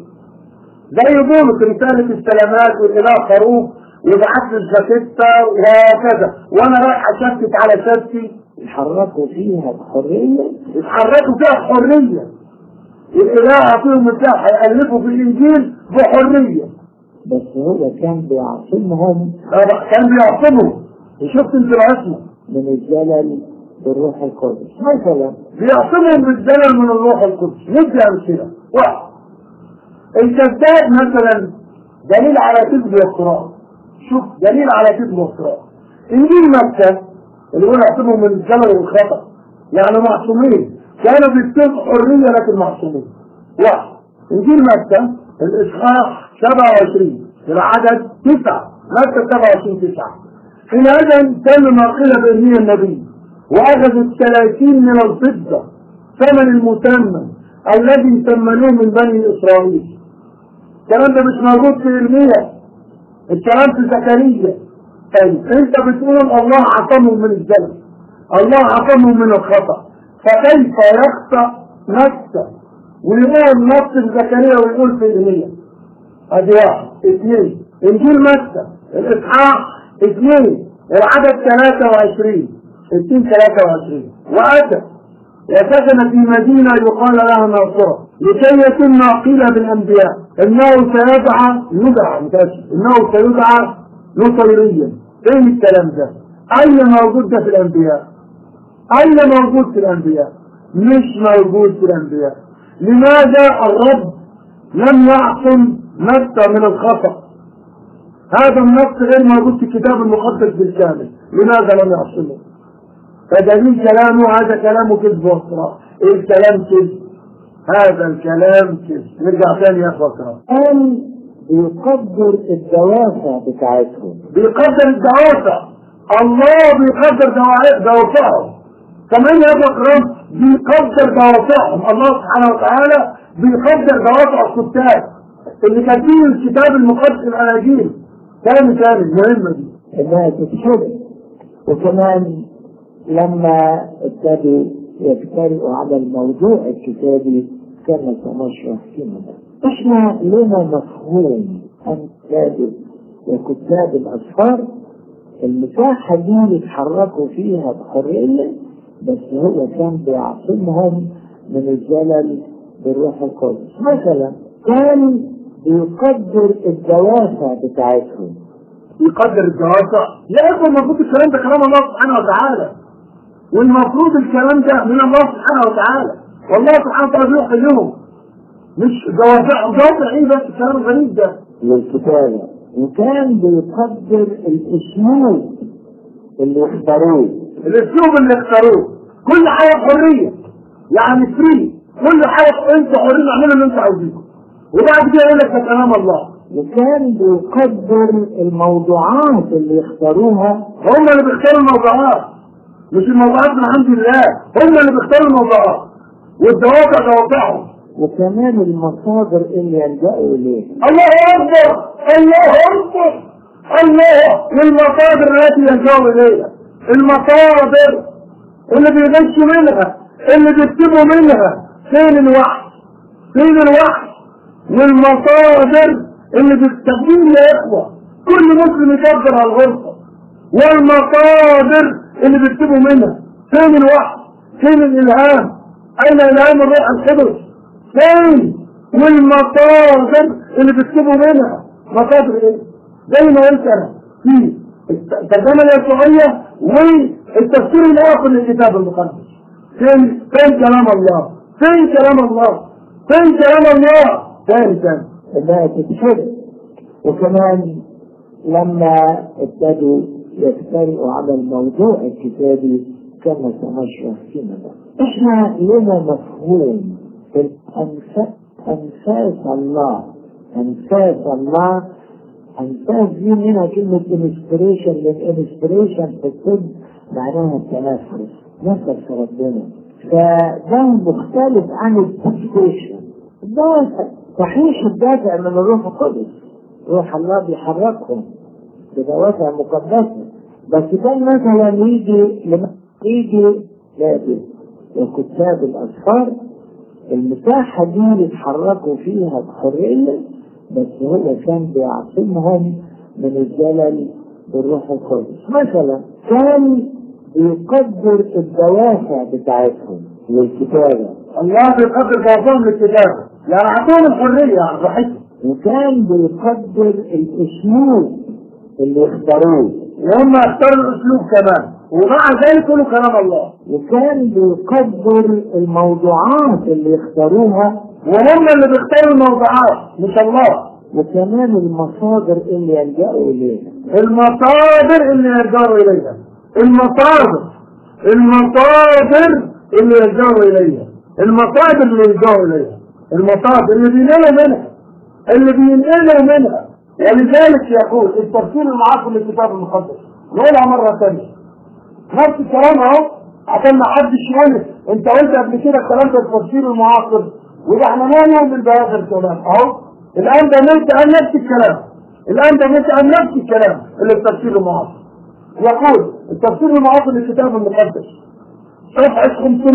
D: زي بولس رسالة السلامات والإله خروف ويبعت لي الجاكيتة وهكذا وأنا رايح أشتت على شتي
C: يتحركوا فيها بحرية
D: يتحركوا فيها بحرية الإله يعطيهم مساحة يألفوا في الإنجيل بحرية
C: بس هو كان بيعصمهم
D: طبعا كان بيعصمهم شفت انت العصمة
C: من الجلل بالروح القدس مثلا
D: بيعصمهم بالزلل من الروح القدس ندي أمثلة واحد الكذاب مثلا دليل على كذب وافتراء شوف دليل على كذب وافتراء انجيل مكة اللي هو يعصمهم من الزلل والخطأ يعني معصومين كانوا بيكتبوا حرية لكن معصومين واحد انجيل مكة الاصحاح 27 العدد 9 مكة 27 9 حينئذ تم ما قيل بإني النبي وأخذت 30 من الفضة ثمن المثمن الذي ثمنوه من بني إسرائيل الكلام ده مش موجود في إرميا الكلام في زكريا طيب انت بتقول الله عصمهم من الزلل الله عصمهم من الخطأ فكيف يخطأ نفسه ويقول نص في زكريا ويقول في إرميا ادي واحد اثنين انجيل متى الاصحاح اثنين العدد 23 60 23 واتى وسكن في مدينة يقال لها ناصرة لكي يتم ما قيل بالأنبياء إنه سيدعى يدعى متأسف إنه سيدعى نصيريا إيه الكلام ده؟ أين موجود ده في الأنبياء؟ أين موجود في الأنبياء؟ مش موجود في الأنبياء لماذا الرب لم يعصم متى من الخطأ هذا النص غير موجود في الكتاب المقدس بالكامل لماذا لم يعصمه فدليل كلامه هذا كلامه كذب وافتراء ايه الكلام كذب هذا الكلام كذب نرجع تاني يا اخوة الكرام
C: كان بيقدر الدوافع بتاعتهم
D: بيقدر الدوافع الله بيقدر دوا- دوافعهم كمان يا اخوة الكرام بيقدر دوافعهم الله سبحانه وتعالى بيقدر دوافع الكتاب اللي كاتبين الكتاب المقدس الاناجيل تاني تاني المهمة دي
C: انها تتشبه وكمان لما ابتدوا يجترئوا على الموضوع الكتابي كما سنشرح فيما بعد احنا لنا مفهوم ان كاتب وكتاب الاسفار المساحة دي يتحركوا فيها بحرية بس هو كان بيعصمهم من الزلل بالروح القدس مثلا كان بيقدر الدوافع بتاعتهم
D: يقدر الجواسع يا اخي المفروض الكلام ده كلام الله سبحانه وتعالى والمفروض الكلام ده من الله سبحانه وتعالى والله سبحانه وتعالى بيوحي لهم مش جواسع جواسع ايه بس الكلام الغريب ده
C: للكتابة وكان بيقدر الأسلوب اللي اختاروه
D: الاسلوب اللي اختاروه كل حاجه حريه يعني فري كل حاجه انت حرين اعملوا اللي انت عاوزينه وبعد كده يقول لك ده كلام الله
C: وكان بيقدر الموضوعات اللي اختاروها
D: هم اللي بيختاروا الموضوعات مش الموضوعات من عند الله هم اللي بيختاروا الموضوعات والدوافع دوافعهم
C: وكمان المصادر اللي يلجأوا إليها
D: الله اكبر الله اكبر الله والمصادر التي يلجأوا اليها المصادر اللي بيغشوا منها اللي بيكتبوا منها فين الوحي فين الوحي والمصادر اللي بتستخدم يا اخوه كل مسلم يقدر على الغرفه والمصادر اللي بيكتبوا منها فين الوحي فين الالهام اين الهام الروح القدس فين والمصادر اللي بيكتبوا منها مصادر ايه زي ما قلت انا في الترجمه اليسوعيه والتفسير الاخر للكتاب المقدس فين فين كلام الله فين كلام الله فين كلام الله تاني تاني
C: انها تتحرق وكمان لما ابتدوا يفترقوا على الموضوع الكتابي كما سنشرح فيما بعد احنا لنا مفهوم في الأنفاس أنفاس الله أنفاس الله أنفاس دي منها كلمة انسبريشن لأن انسبريشن في الطب معناها التنفس نفس ربنا فده مختلف عن الديكتيشن الدافع صحيح الدافع من الروح القدس روح الله بيحركهم بدوافع مقدسة بس كان مثلا يجي لما يجي لابد وكتاب الأسفار المساحة دي يتحركوا فيها بحرية بس هو كان بيعصمهم من الزلل بالروح القدس مثلا كان بيقدر الدوافع بتاعتهم للكتابة
D: الله بيقدر جوابهم للكتابه يعني اعطوهم الحريه عن راحتهم
C: وكان بيقدر الأسلوب اللي اختاروه
D: وهم اختاروا الاسلوب كمان ومع ذلك كله كلام الله
C: وكان بيقدر الموضوعات اللي اختاروها
D: وهم اللي بيختاروا الموضوعات مش الله
C: وكمان المصادر اللي يلجأوا إليها
D: المصادر اللي يرجعوا اليها المصادر المصادر اللي يرجعوا اليها المصادر اللي يرجعوا اليها المصادر اللي بينقلوا منها اللي بينقلوا منها ولذلك يقول التفسير المعاصر للكتاب المقدس نقولها مرة ثانية نفس الكلام اهو عشان ما حدش يقول انت قلت قبل كده الكلام ده التفسير المعاصر وده احنا ما نؤمن بهذا الكلام اهو الان ده ملك قال نفس الكلام الان ده ملك قال نفس الكلام اللي التفسير المعاصر يقول التفسير المعاصر للكتاب المقدس صفحة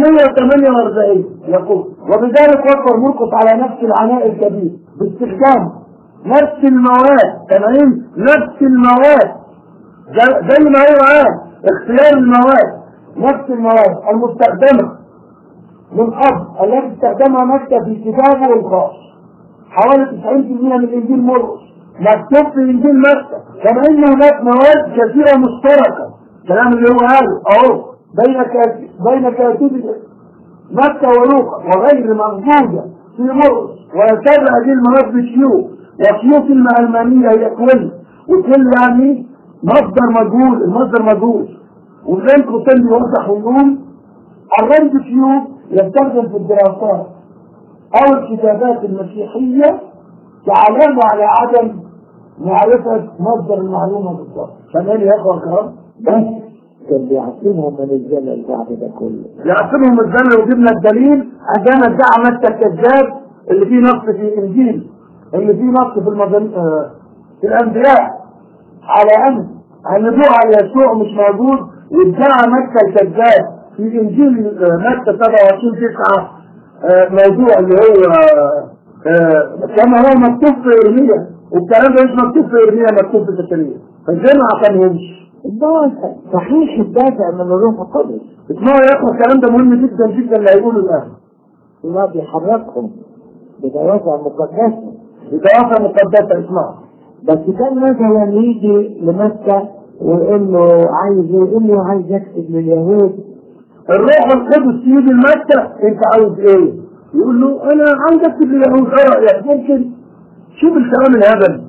D: 548 يقول وبذلك وفر مرقس على نفس العناء الكبير باستخدام نفس المواد تمام نفس المواد زي زي ما هو قال اختيار المواد نفس المواد المستخدمة من قبل التي استخدمها مكة في كتابه الخاص حوالي 90% من انجيل مرقس مكتوب في انجيل مكة كما ان هناك مواد كثيرة مشتركة الكلام اللي هو قاله اهو بين كاتب بين كاتب مكة ولوقا وغير موجودة في مرقس ويتابع هذه المواد بشيوخ وشيوخ الألمانية هي كل وكل يعني مصدر مجهول المصدر مجهول وزي الكتاب يوضح ويقول الرمز شيوخ يستخدم في الدراسات أو الكتابات المسيحية كعلامة على عدم معرفة مصدر المعلومة بالضبط تمام يا أخوة الكرام
C: بس كان بيعصمهم من الزلل بعد ده كله
D: يعصمهم الزمن وجبنا الدليل عندما ادعى متى الكذاب اللي فيه نص في الانجيل اللي فيه نص في المزن... آه، في الانبياء على ان النبوء على يسوع مش موجود وادعى متى الكذاب في انجيل آه، متى 27 9 آه، موضوع اللي هو آه، آه، كما هو مكتوب في ارميا والكلام ده مش مكتوب في ارميا مكتوب في زكريا فازاي ما عصمهمش؟
C: الدافع صحيح الدافع من الروح القدس
D: اسمعوا يا اخوة الكلام ده مهم جدا جدا اللي هيقوله الان
C: الله بيحركهم بدوافع مقدسة
D: بطوافة مقدسة اسمها
C: بس كان مثلا يجي لمكة ويقول له عايز ايه؟ يقول له عايز اكتب لليهود
D: الروح القدس يجي لمكة انت عاوز ايه؟ يقول له انا عاوز اكتب لليهود ايه رأيك؟ ممكن شوف الكلام الهبل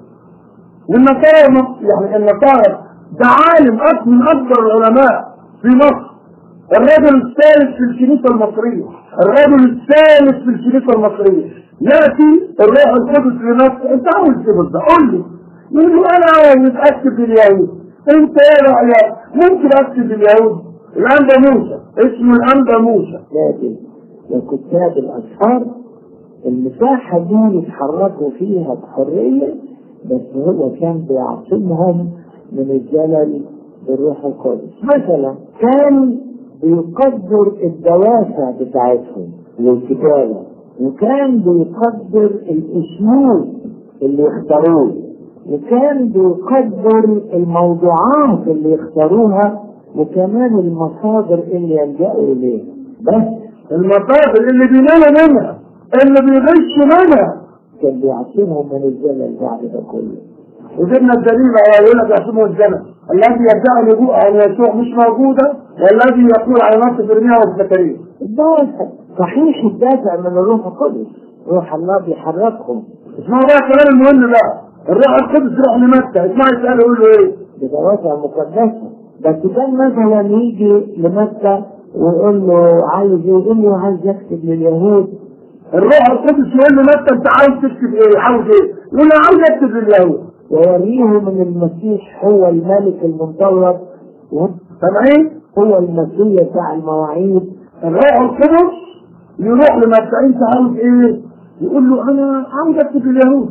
D: والنصارى يعني النصارى ده عالم أك- من اكبر العلماء في مصر الرجل الثالث في الكنيسة المصرية الرجل الثالث في الكنيسة المصرية يأتي الروح القدس لنفسه انت عاوز ايه بالظبط قول لي يقول له انا عاوز اكتب لليهود انت ايه رأيك ممكن اكتب لليهود الانبا موسى اسمه الانبا موسى
C: لكن لكتاب الأسفار المساحة دي يتحركوا فيها بحرية بس هو كان بيعصمهم من الجلل بالروح القدس مثلا كان بيقدر الدوافع بتاعتهم للكتابة وكان بيقدر الأسلوب اللي يختاروه وكان بيقدر الموضوعات اللي يختاروها وكمان المصادر اللي يلجأوا إليها بس
D: المصادر اللي بينام منها اللي بيغش منها
C: كان بيعصمهم من الزلل بعد ده كله
D: وجبنا الدليل على يقول لك يعصمه الزمن الذي يدعي اللجوء عن يسوع مش موجودة والذي يقول على نفسه برميها وزكريا
C: الدافع صحيح الدافع من الروح القدس روح الله بيحركهم
D: اسمعوا بقى الكلام المهم بقى الروح القدس يروح لمكة اسمع يسأله يقول له ايه
C: بدوافع مقدسة بس كان مثلا يجي لمكة ويقول له عايز ايه؟ يقول له عايز يكتب لليهود
D: الروح القدس يقول له مكة انت عاوز تكتب ايه عاوز ايه يقول له عاوز اكتب لليهود
C: ويوريهم ان المسيح هو الملك المنتظر وهو
D: سامعين
C: هو المسيح بتاع المواعيد
D: الروح القدس يروح لمكة انت عاوز ايه يقول له انا عاوز اكتب لليهود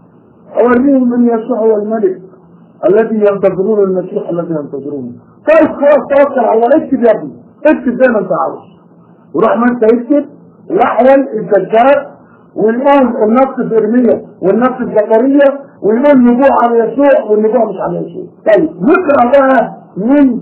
D: اوريهم ان يسوع هو الملك الذي ينتظرون المسيح الذي ينتظرونه طيب خلاص توكل على الله اكتب يا ابني اكتب زي ما انت عاوز وراح ما انت يكتب الاحول الدجال والان النص في ارميا والنص في زكريا ويقول نبوع عن يسوع والنبوع مش عن يسوع طيب نقرا بقى من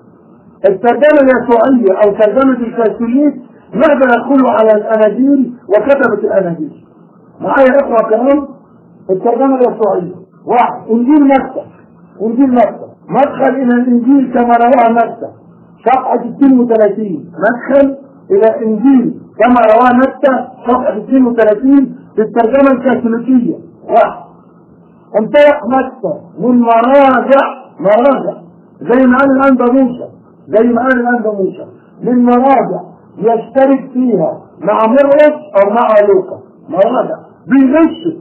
D: الترجمه اليسوعيه او ترجمه الكاثوليك ماذا يقول على الاناجيل وكتبه الاناجيل معايا اقرا كمان الترجمه اليسوعيه واحد انجيل مكه انجيل مكه مدخل الى الانجيل كما رواه مكه صفحه 32 مدخل الى انجيل كما رواه مكه صفحه 32 في الترجمه الكاثوليكيه واحد انطلق مكة من مراجع مراجع زي ما قال الأنبا موسى زي ما قال الأنبا موسى من مراجع يشترك فيها مع مرقس أو مع لوقا مراجع بيغشوا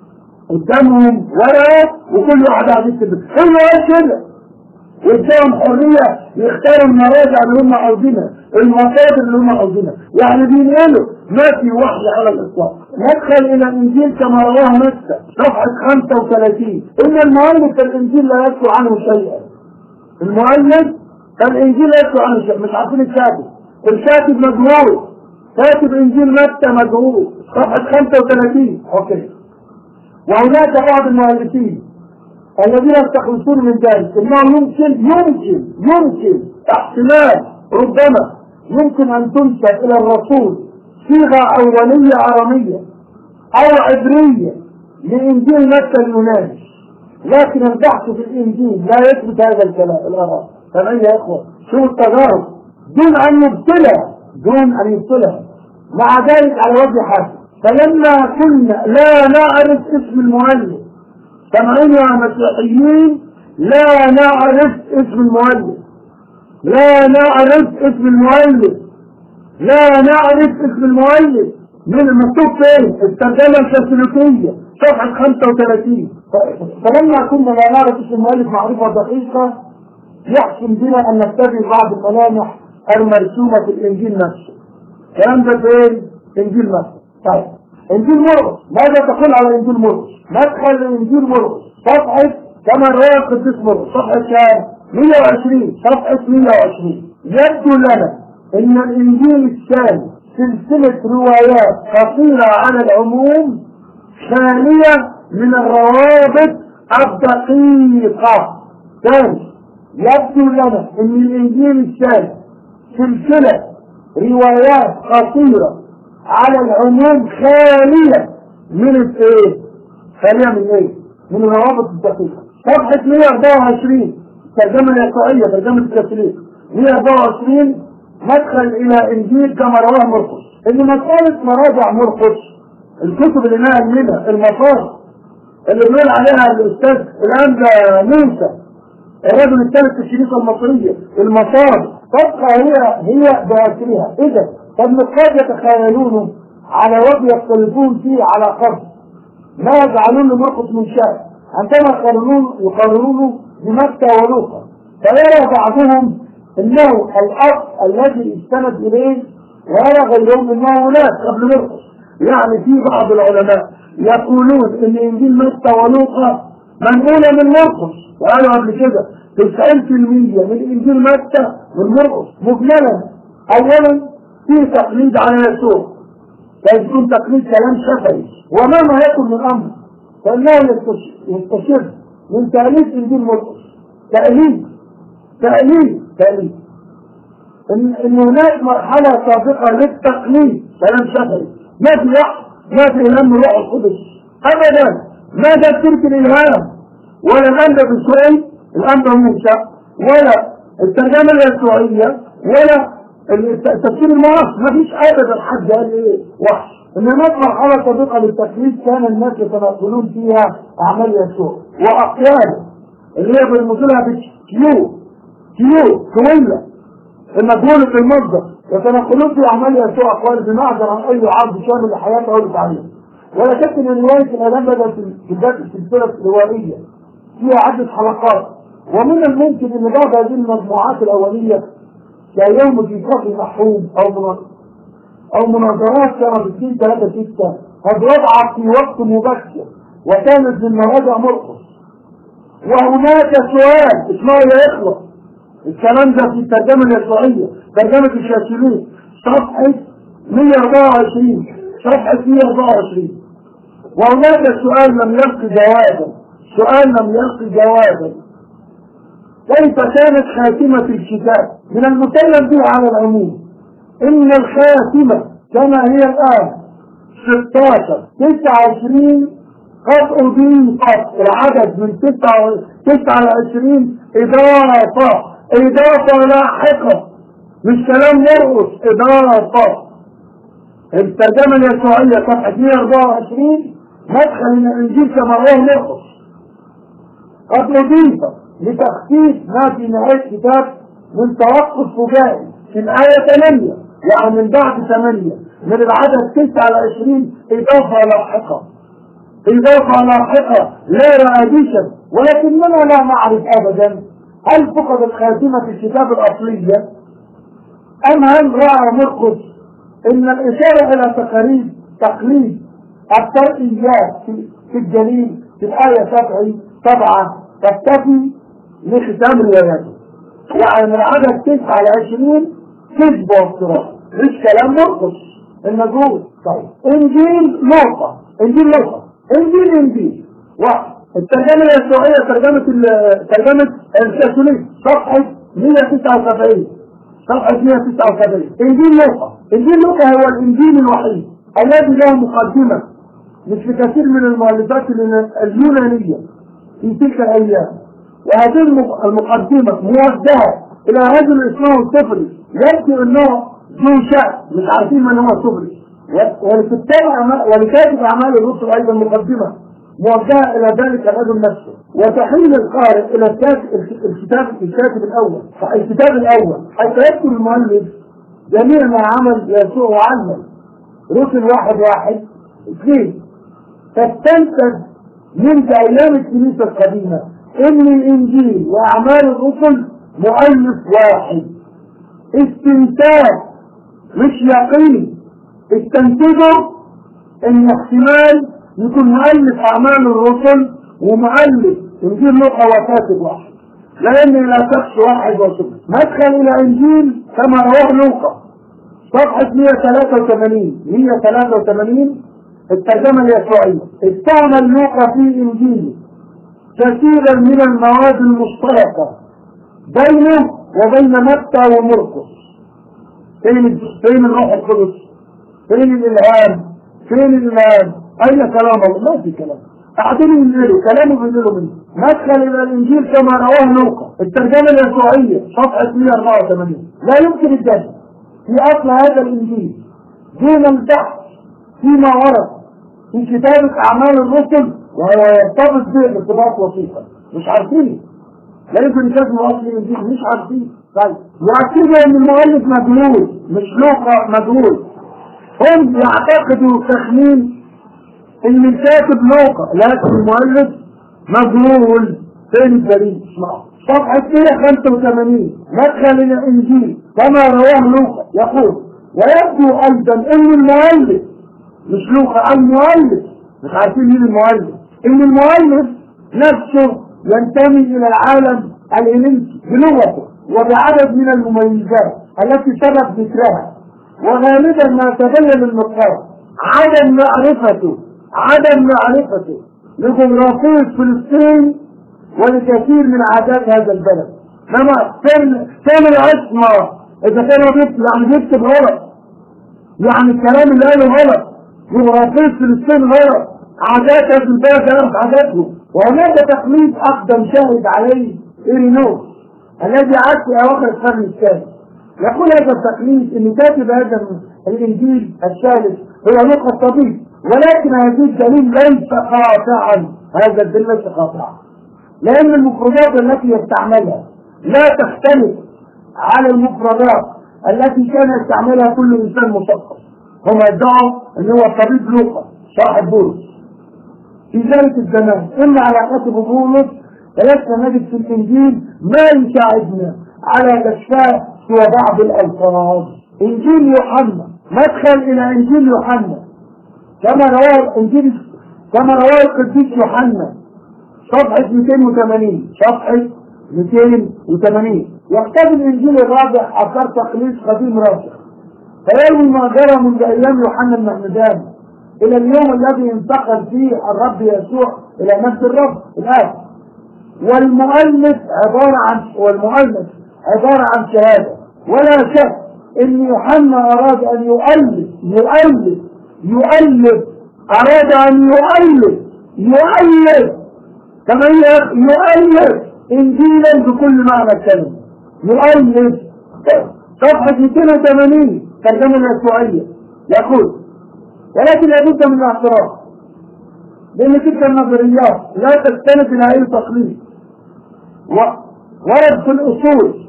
D: قدامهم ورقة وكل واحد قاعد يكتب كل واحد كده واداهم حرية يختاروا المراجع اللي هم عاوزينها المصادر اللي هم عاوزينها يعني بينقلوا ما في وحي على الإطلاق ندخل إلى الإنجيل كما رواه مكة صفحة 35 إن المؤلف الإنجيل لا يذكر عنه شيئا المؤلف الإنجيل لا يذكر عنه شيئا مش عارفين الكاتب الكاتب مجهول كاتب إنجيل مكة مجهول صفحة 35 أوكي وهناك بعض المؤلفين الذين يستخلصون من ذلك انه يمكن يمكن يمكن احتمال ربما يمكن ان تنسب الى الرسول صيغه اوليه عربيه او عبريه لانجيل مكه اليوناني لكن البحث في الانجيل لا يثبت هذا الكلام الاراء سامعين يا اخوه شو التجارب دون ان يبطلها دون ان يبطلها مع ذلك على وجه حسن فلما كنا لا نعرف اسم المؤلف سامعين يا مسيحيين لا نعرف اسم المؤلف لا نعرف اسم المؤلف لا نعرف اسم المؤلف من المكتوب فين الترجمة الكاثوليكية صفحة 35 فلما كنا لا نعرف اسم المؤلف معرفة دقيقة يحسن بنا أن نتبع بعض الملامح المرسومة في الإنجيل نفسه الكلام ده فين؟ إنجيل مكة طيب إنجيل مرقس ماذا تقول على إنجيل مرقس؟ مدخل إنجيل مرقس صفحة كما رواه القديس مرقس صفحة كام؟ 120 صفحة 120 يبدو لنا أن الإنجيل الثاني سلسلة روايات قصيرة على العموم خالية من الروابط الدقيقة ثاني يبدو لنا أن الإنجيل الثاني سلسلة روايات قصيرة على العموم خالية من الايه؟ خالية من ايه؟ من الروابط الدقيقة صفحة 124 ترجمة اليسوعية ترجمة الكاثوليك 124 مدخل إلى إنجيل كما رواه مرقس إن مسألة مراجع مرقس الكتب اللي نقل منها المصادر اللي بيقول عليها الأستاذ الأنبا موسى الرجل الثالث في الكنيسة المصرية المصادر تبقى هي هي بأسرها إذا طب قد يتخيلونه على وجه يختلفون فيه على قبر ما يجعلون لمرقس من شأن عندما يقارنون يقارنونه بمكة ولوطا فيرى بعضهم انه الاب الذي استند اليه ويرى غيرهم انه هناك قبل مرقس يعني في بعض العلماء يقولون ان انجيل مكة ولوطا منقولة من مرقس وقالوا قبل كده 90% من انجيل مكة من مرقس مجملا اولا في تقليد على يسوع فيكون تقليد كلام شفهي ومهما يكن من امر فانه يستشر من تأليف انجيل مرقس تأليف تأليف تأليف ان, إن هناك مرحلة سابقة للتقليد كلام شفهي ما في وحي ما في الهام روح القدس ابدا ما ده ترك الالهام ولا الانبا بالسؤال الانبا موسى ولا الترجمة اليسوعية ولا تفسير المعاص ما فيش ابدا حد قال ايه وحش انما مرحله سابقه للتقليد كان الناس يتنقلون فيها اعمال يسوع واقياله اللي هي بيرمزولها بكيو كيو كويله المجهول في المصدر يتنقلون في اعمال يسوع اقوال بمعذر عن اي عرض شامل لحياته او لتعليمه ولا شك ان روايه الالام بدات في بدايه السلسله الروائيه فيها عده حلقات ومن الممكن ان بعض هذه المجموعات الاوليه كيوم في كفر محروم او مناظرات او مناظرات كما في الدين 3 6 قد وضعت في وقت مبكر وكانت من مراجع مرقس وهناك سؤال اسمه لا يخلص الكلام ده في الترجمه اليسوعيه ترجمه الشاشلين صفحه 124 صفحه 124 وهناك سؤال لم يلقي جوابا سؤال لم يلقي جوابا كيف كانت خاتمة الكتاب من المسلم به على العموم إن الخاتمة كما هي الآن 16 29 قد أضيفت العدد من 29 إضافة إضافة لاحقة مش كلام مرقص إضافة الترجمة اليسوعية صفحة 124 مدخل من الإنجيل كما هو مرقص قد أضيفت لتخفيف ما في نهاية الكتاب من توقف فجائي في الآية 8 يعني من بعد 8 من العدد 29 إضافة لاحقة إضافة لاحقة لا رأديشا ولكننا لا نعرف أبدا هل فقد الخاتمة في الكتاب الأصلية أم هل رأى مرقس إن الإشارة إلى تقريب تقليد الترقيات في الجليل في الآية 7 تكتفي لختام رواياته يعني من عدد 29 كذب وافتراء مش كلام مرقص النجوم طيب انجيل لوقا انجيل لوقا انجيل انجيل واحد الترجمه اليسوعيه ترجمه ترجمه الكاثوليك صفحه 179 صفحه 179 انجيل لوقا انجيل لوقا هو الانجيل الوحيد الذي له مقدمه مش في كثير من المؤلفات اليونانيه في تلك الايام وهذه المقدمة موجهة إلى رجل اسمه السفري يبدو أنه ذو شأن مش عارفين من هو السفري ولكتاب ولكاتب أعمال الرسل أيضا مقدمة موجهة إلى ذلك الرجل نفسه وتحيل القارئ إلى الكتاب الكاتب الأول الكتاب الأول حيث يذكر المؤلف جميع ما عمل يسوع وعلم رسل واحد واحد اثنين تستنتج منذ أيام الكنيسة القديمة ان الانجيل واعمال الرسل مؤلف واحد استنتاج مش يقين استنتجوا ان احتمال يكون مؤلف اعمال الرسل ومؤلف انجيل لوقا وكاتب واحد لان لا شخص واحد وصف مدخل الى انجيل كما رواه لوقا صفحة 183 183 الترجمة اليسوعية استعمل لوقا في انجيله كثيرا من المواد المشتركة بينه وبين متى ومرقس فين فين الروح القدس فين الالهام فين الالهام اين كلام الله ما في كلام قاعدين ينزلوا كلامه بينزلوا منه مدخل الى الانجيل كما رواه لوقا الترجمه اليسوعيه صفحه 184 لا يمكن الجهل في اصل هذا الانجيل دون البحث فيما ورد في كتابة أعمال الرسل وهو يرتبط به ارتباط وثيقا مش عارفين لا يمكن يكتبوا أصل الإنجيل مش عارفين طيب يؤكدوا أن المؤلف مجهول مش لوقا مجهول هم يعتقدوا تخمين ان الكاتب لوقا لكن المؤلف مجهول فين الدليل اسمعوا صفحة 185 مدخل الانجيل كما رواه لوقا يقول ويبدو ايضا ان المؤلف مش لوقا المؤلف مش عارفين مين المؤلف ان المؤلف نفسه ينتمي الى العالم الهندي بلغته وبعدد من المميزات التي سبق ذكرها وغالبا ما تبين النقاط عدم معرفته عدم معرفته لجغرافية فلسطين ولكثير من عادات هذا البلد لما كان كان العصمة إذا كان بيكتب يعني بيكتب غلط يعني الكلام اللي قاله غلط جغرافية فلسطين غلط عادات هذا البلد غلط عاداتهم وهناك تقليد أقدم شاهد عليه إيرينوس الذي عاش في أواخر القرن الثاني يقول هذا التقليد ان كاتب هذا الانجيل الثالث هو لوقا الطبيب ولكن هذه الدليل ليس قاطعا هذا الدليل ليس قاطعا لان المفردات التي يستعملها لا تختلف على المفردات التي كان يستعملها كل انسان مثقف هم يدعوا ان هو الطبيب لوقا صاحب بولس في ذلك الزمان اما على كاتب بولس فلسنا نجد في الانجيل ما يساعدنا على كشفها سوى بعض الألفاظ إنجيل يوحنا مدخل إلى إنجيل يوحنا كما رواه إنجيل كما رواه القديس يوحنا صفحة 280 صفحة 280 يقتضي الإنجيل الرابع أثر تقليد قديم راسخ فيروي ما جرى منذ أيام يوحنا المعمدان إلى اليوم الذي انتقل فيه الرب يسوع إلى مجد الرب الآن والمؤلف عبارة عن والمؤلف عبارة عن شهادة ولا شك ان يوحنا اراد ان يؤلف يؤلف يؤلف اراد ان يؤلف يؤلف كما يؤلف انجيلا بكل معنى الكلمة يؤلف صفحة 280 ترجمة اليسوعية يقول ولكن لابد من الاعتراف لان تلك النظريات لا تستند الى اي تقليد ورد في الاصول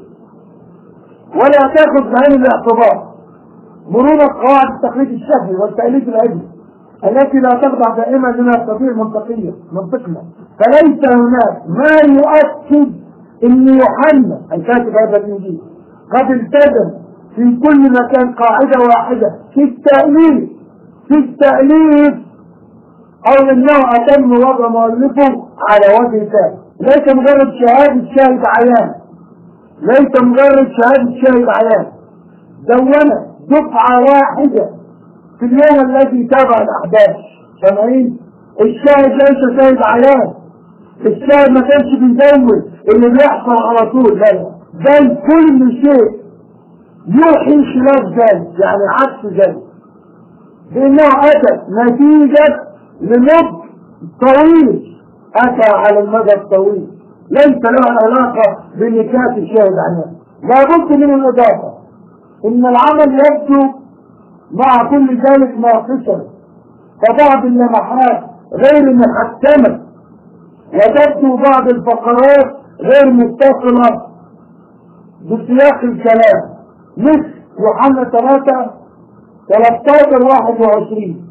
D: ولا تاخذ بعين الاعتبار مرونة قواعد التقليد الشهري والتأليف العلمي التي لا تخضع دائما لما تستطيع منطقية منطقنا فليس هناك ما يؤكد ان يوحنا الكاتب هذا الانجيل قد التزم في كل مكان قاعدة واحدة في التأليف في التأليف او انه اتم وضع مؤلفه على وجه ثاني ليس مجرد شهادة شاهد عيان ليس مجرد شهادة شاهد عيان دونة دفعة واحدة في اليوم الذي تابع الأحداث سامعين الشاهد ليس شاهد عيان الشاهد ما كانش بيزود اللي بيحصل على طول لا لا بل كل شيء يوحي خلاف ذلك يعني عكس ذلك بأنه أتى نتيجة لنضج طويل أتى على المدى الطويل ليس له علاقة بنكات الشاهد عنها لابد من الإضافة إن العمل يبدو مع كل ذلك ناقصا فبعض اللمحات غير محكمة وتبدو بعض الفقرات غير متصلة بسياق الكلام مثل يوحنا 3 13 21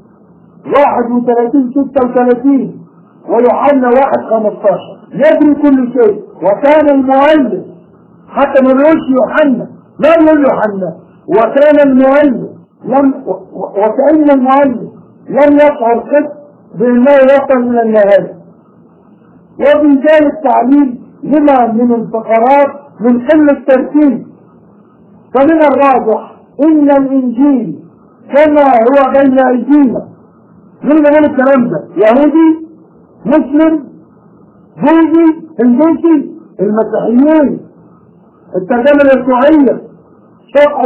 D: 31 36 ويوحنا 1 15 يدري كل شيء وكان المؤلف حتى ما بيقولش يوحنا ما يقول يوحنا وكان المؤلف لم وكأن المؤلف لم يشعر قط بأنه وصل إلى النهاية وفي ذلك تعليل لما من الفقرات من قلة ترتيب فمن الراجح إن الإنجيل كما هو بين أيدينا مين اللي قال الكلام ده؟ يهودي مسلم بوذي هندوسي المسيحيين الترجمة اليسوعية صفحة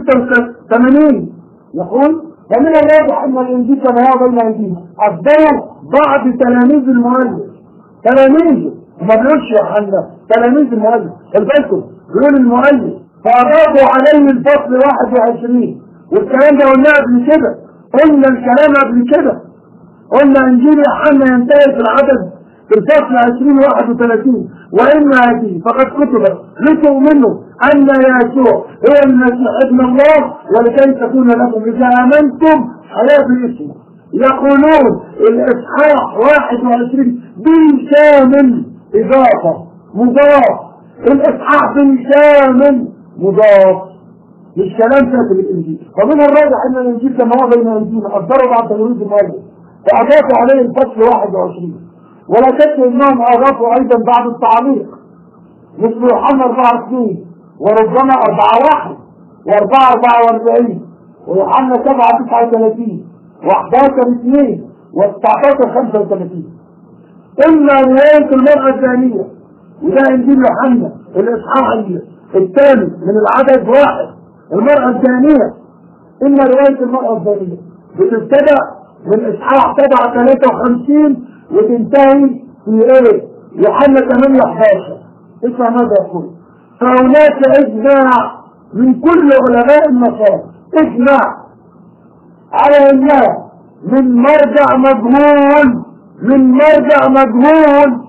D: 286 يقول ومن الواضح أن الإنجيل كما هو بين أيدينا الضوء بعض تلاميذ المؤلف تلاميذه ما بيقولش يوحنا تلاميذ المؤلف خلي بالكم بيقول المؤلف فأضافوا عليه الفصل 21 والكلام ده قلناه قبل كده قلنا الكلام قبل كده قلنا انجيل يوحنا ينتهي في العدد في الفصل 20 31 وإن هذه فقد كتب لتؤمنوا أن يسوع هو المسيح ابن الله ولكي تكون لكم إذا آمنتم حياة باسمه يقولون الإصحاح 21 بالكامل إضافة مضاف الإصحاح بالكامل مضاف مش كلام كاتب الإنجيل ومن الراجح أن الإنجيل كما هو بين أيدينا قدروا بعد تلويد المؤلف فأضافوا عليه الفصل 21 ولا شك انهم اضافوا ايضا بعد التعليق مثل يوحنا 24 وربما 4 1 و4 44 ويوحنا 7 39 و11 2 و19 35 اما روايه المراه الثانيه وده انجيل يوحنا الاصحاح الثاني من العدد واحد المراه الثانيه اما روايه المراه الثانيه بتبتدأ من اصحاح 7 53 وتنتهي في ايه يوحنا 8 11 اسمع ماذا يقول فهناك اجماع من كل علماء النصارى اجماع على انها من مرجع مجهول من مرجع مجهول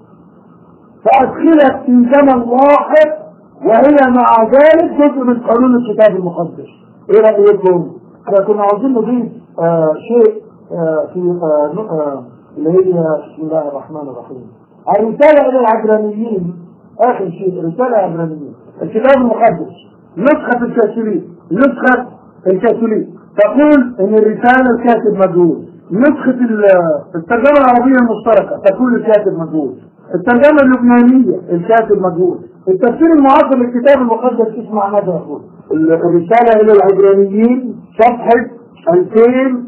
D: فادخلت في زمن واحد وهي مع ذلك جزء من قانون الكتاب المقدس ايه رايكم؟ احنا كنا عاوزين نضيف آه شيء آه في آه آه اللي هي بسم الله الرحمن الرحيم الرسالة إلى العبرانيين آخر شيء رسالة عبرانيين الكتاب المقدس نسخة الكاثوليك نسخة الكاثوليك تقول إن الرسالة الكاتب مجهول نسخة الترجمة العربية المشتركة تقول الكاتب مجهول الترجمة اللبنانية الكاتب مجهول التفسير المعاصر للكتاب المقدس اسمع ماذا يقول الرسالة إلى العبرانيين صفحة 2000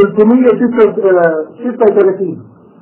D: و336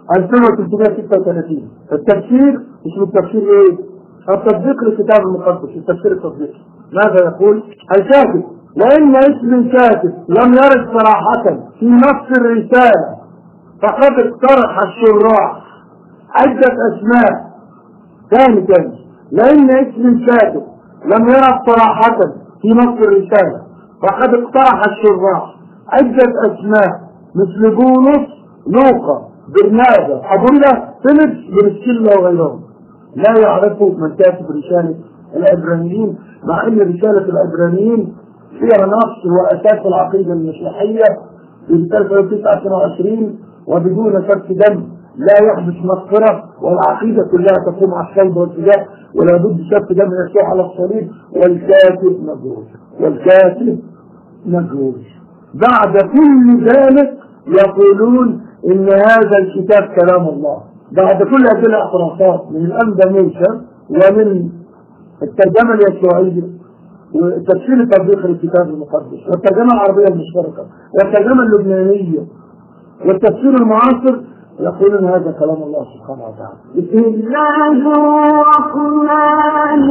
D: 2336 التفسير اسمه التفسير ايه؟ التطبيق للكتاب المقدس التفسير التطبيقي ماذا يقول؟ الكاتب لأن اسم كاتب لم يرد صراحة في نص الرسالة فقد اقترح الشراح عدة أسماء ثاني ثاني لأن اسم كاتب لم يرد صراحة في نص الرسالة فقد اقترح الشراح عدة أسماء مثل بولس لوقا برنابا أبولا فيليبس برسكيلا وغيرهم لا يعرفوا من كاتب رسالة العبرانيين مع أن رسالة العبرانيين فيها نص وأساس العقيدة المسيحية في رسالة 29 وبدون سفك دم لا يحدث مغفرة والعقيدة كلها تقوم على الصلب والفداء ولا بد سفك دم يسوع على الصليب والكاتب مجهول والكاتب مجهول بعد كل ذلك يقولون ان هذا الكتاب كلام الله بعد كل هذه الاعترافات من الانبا موسى ومن الترجمه اليسوعيه وتفسير تطبيق الكتاب المقدس والترجمه العربيه المشتركه والترجمه اللبنانيه والتفسير المعاصر يقولون هذا كلام الله سبحانه وتعالى
F: بسم الله الرحمن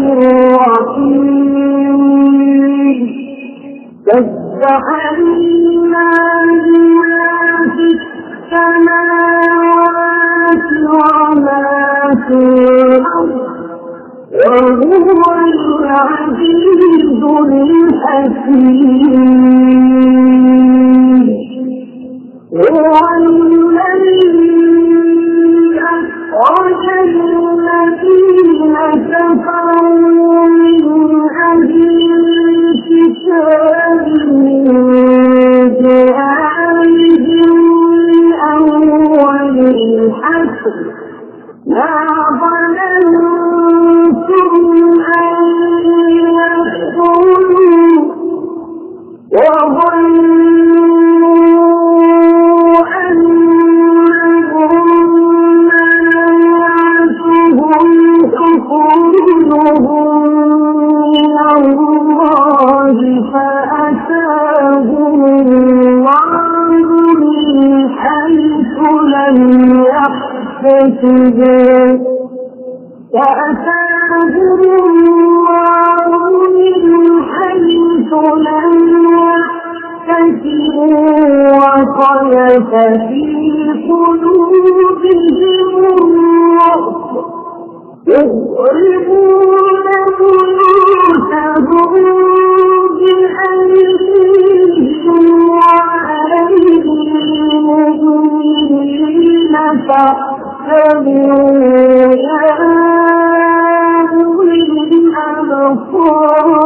F: الرحيم سبح لله ما في السماوات وما في الأرض وهو العزيز الحكيم هو الذي أخرج الذين كفروا من أهل الكتاب من ديارهم أول الحشر ما ظننتم أن يدخلوا وظنوا أنهم منعتهم حصولهم من الله فأتاهم الله من حيث لم يحتسبوا فأتاهم الله من حيث لم يحتسبوا وقذف في قلوبهم الرعب يضربون بيوتهم بأيديهم وأيديهم المؤمنين فاعتبروا يا أولي الأبصار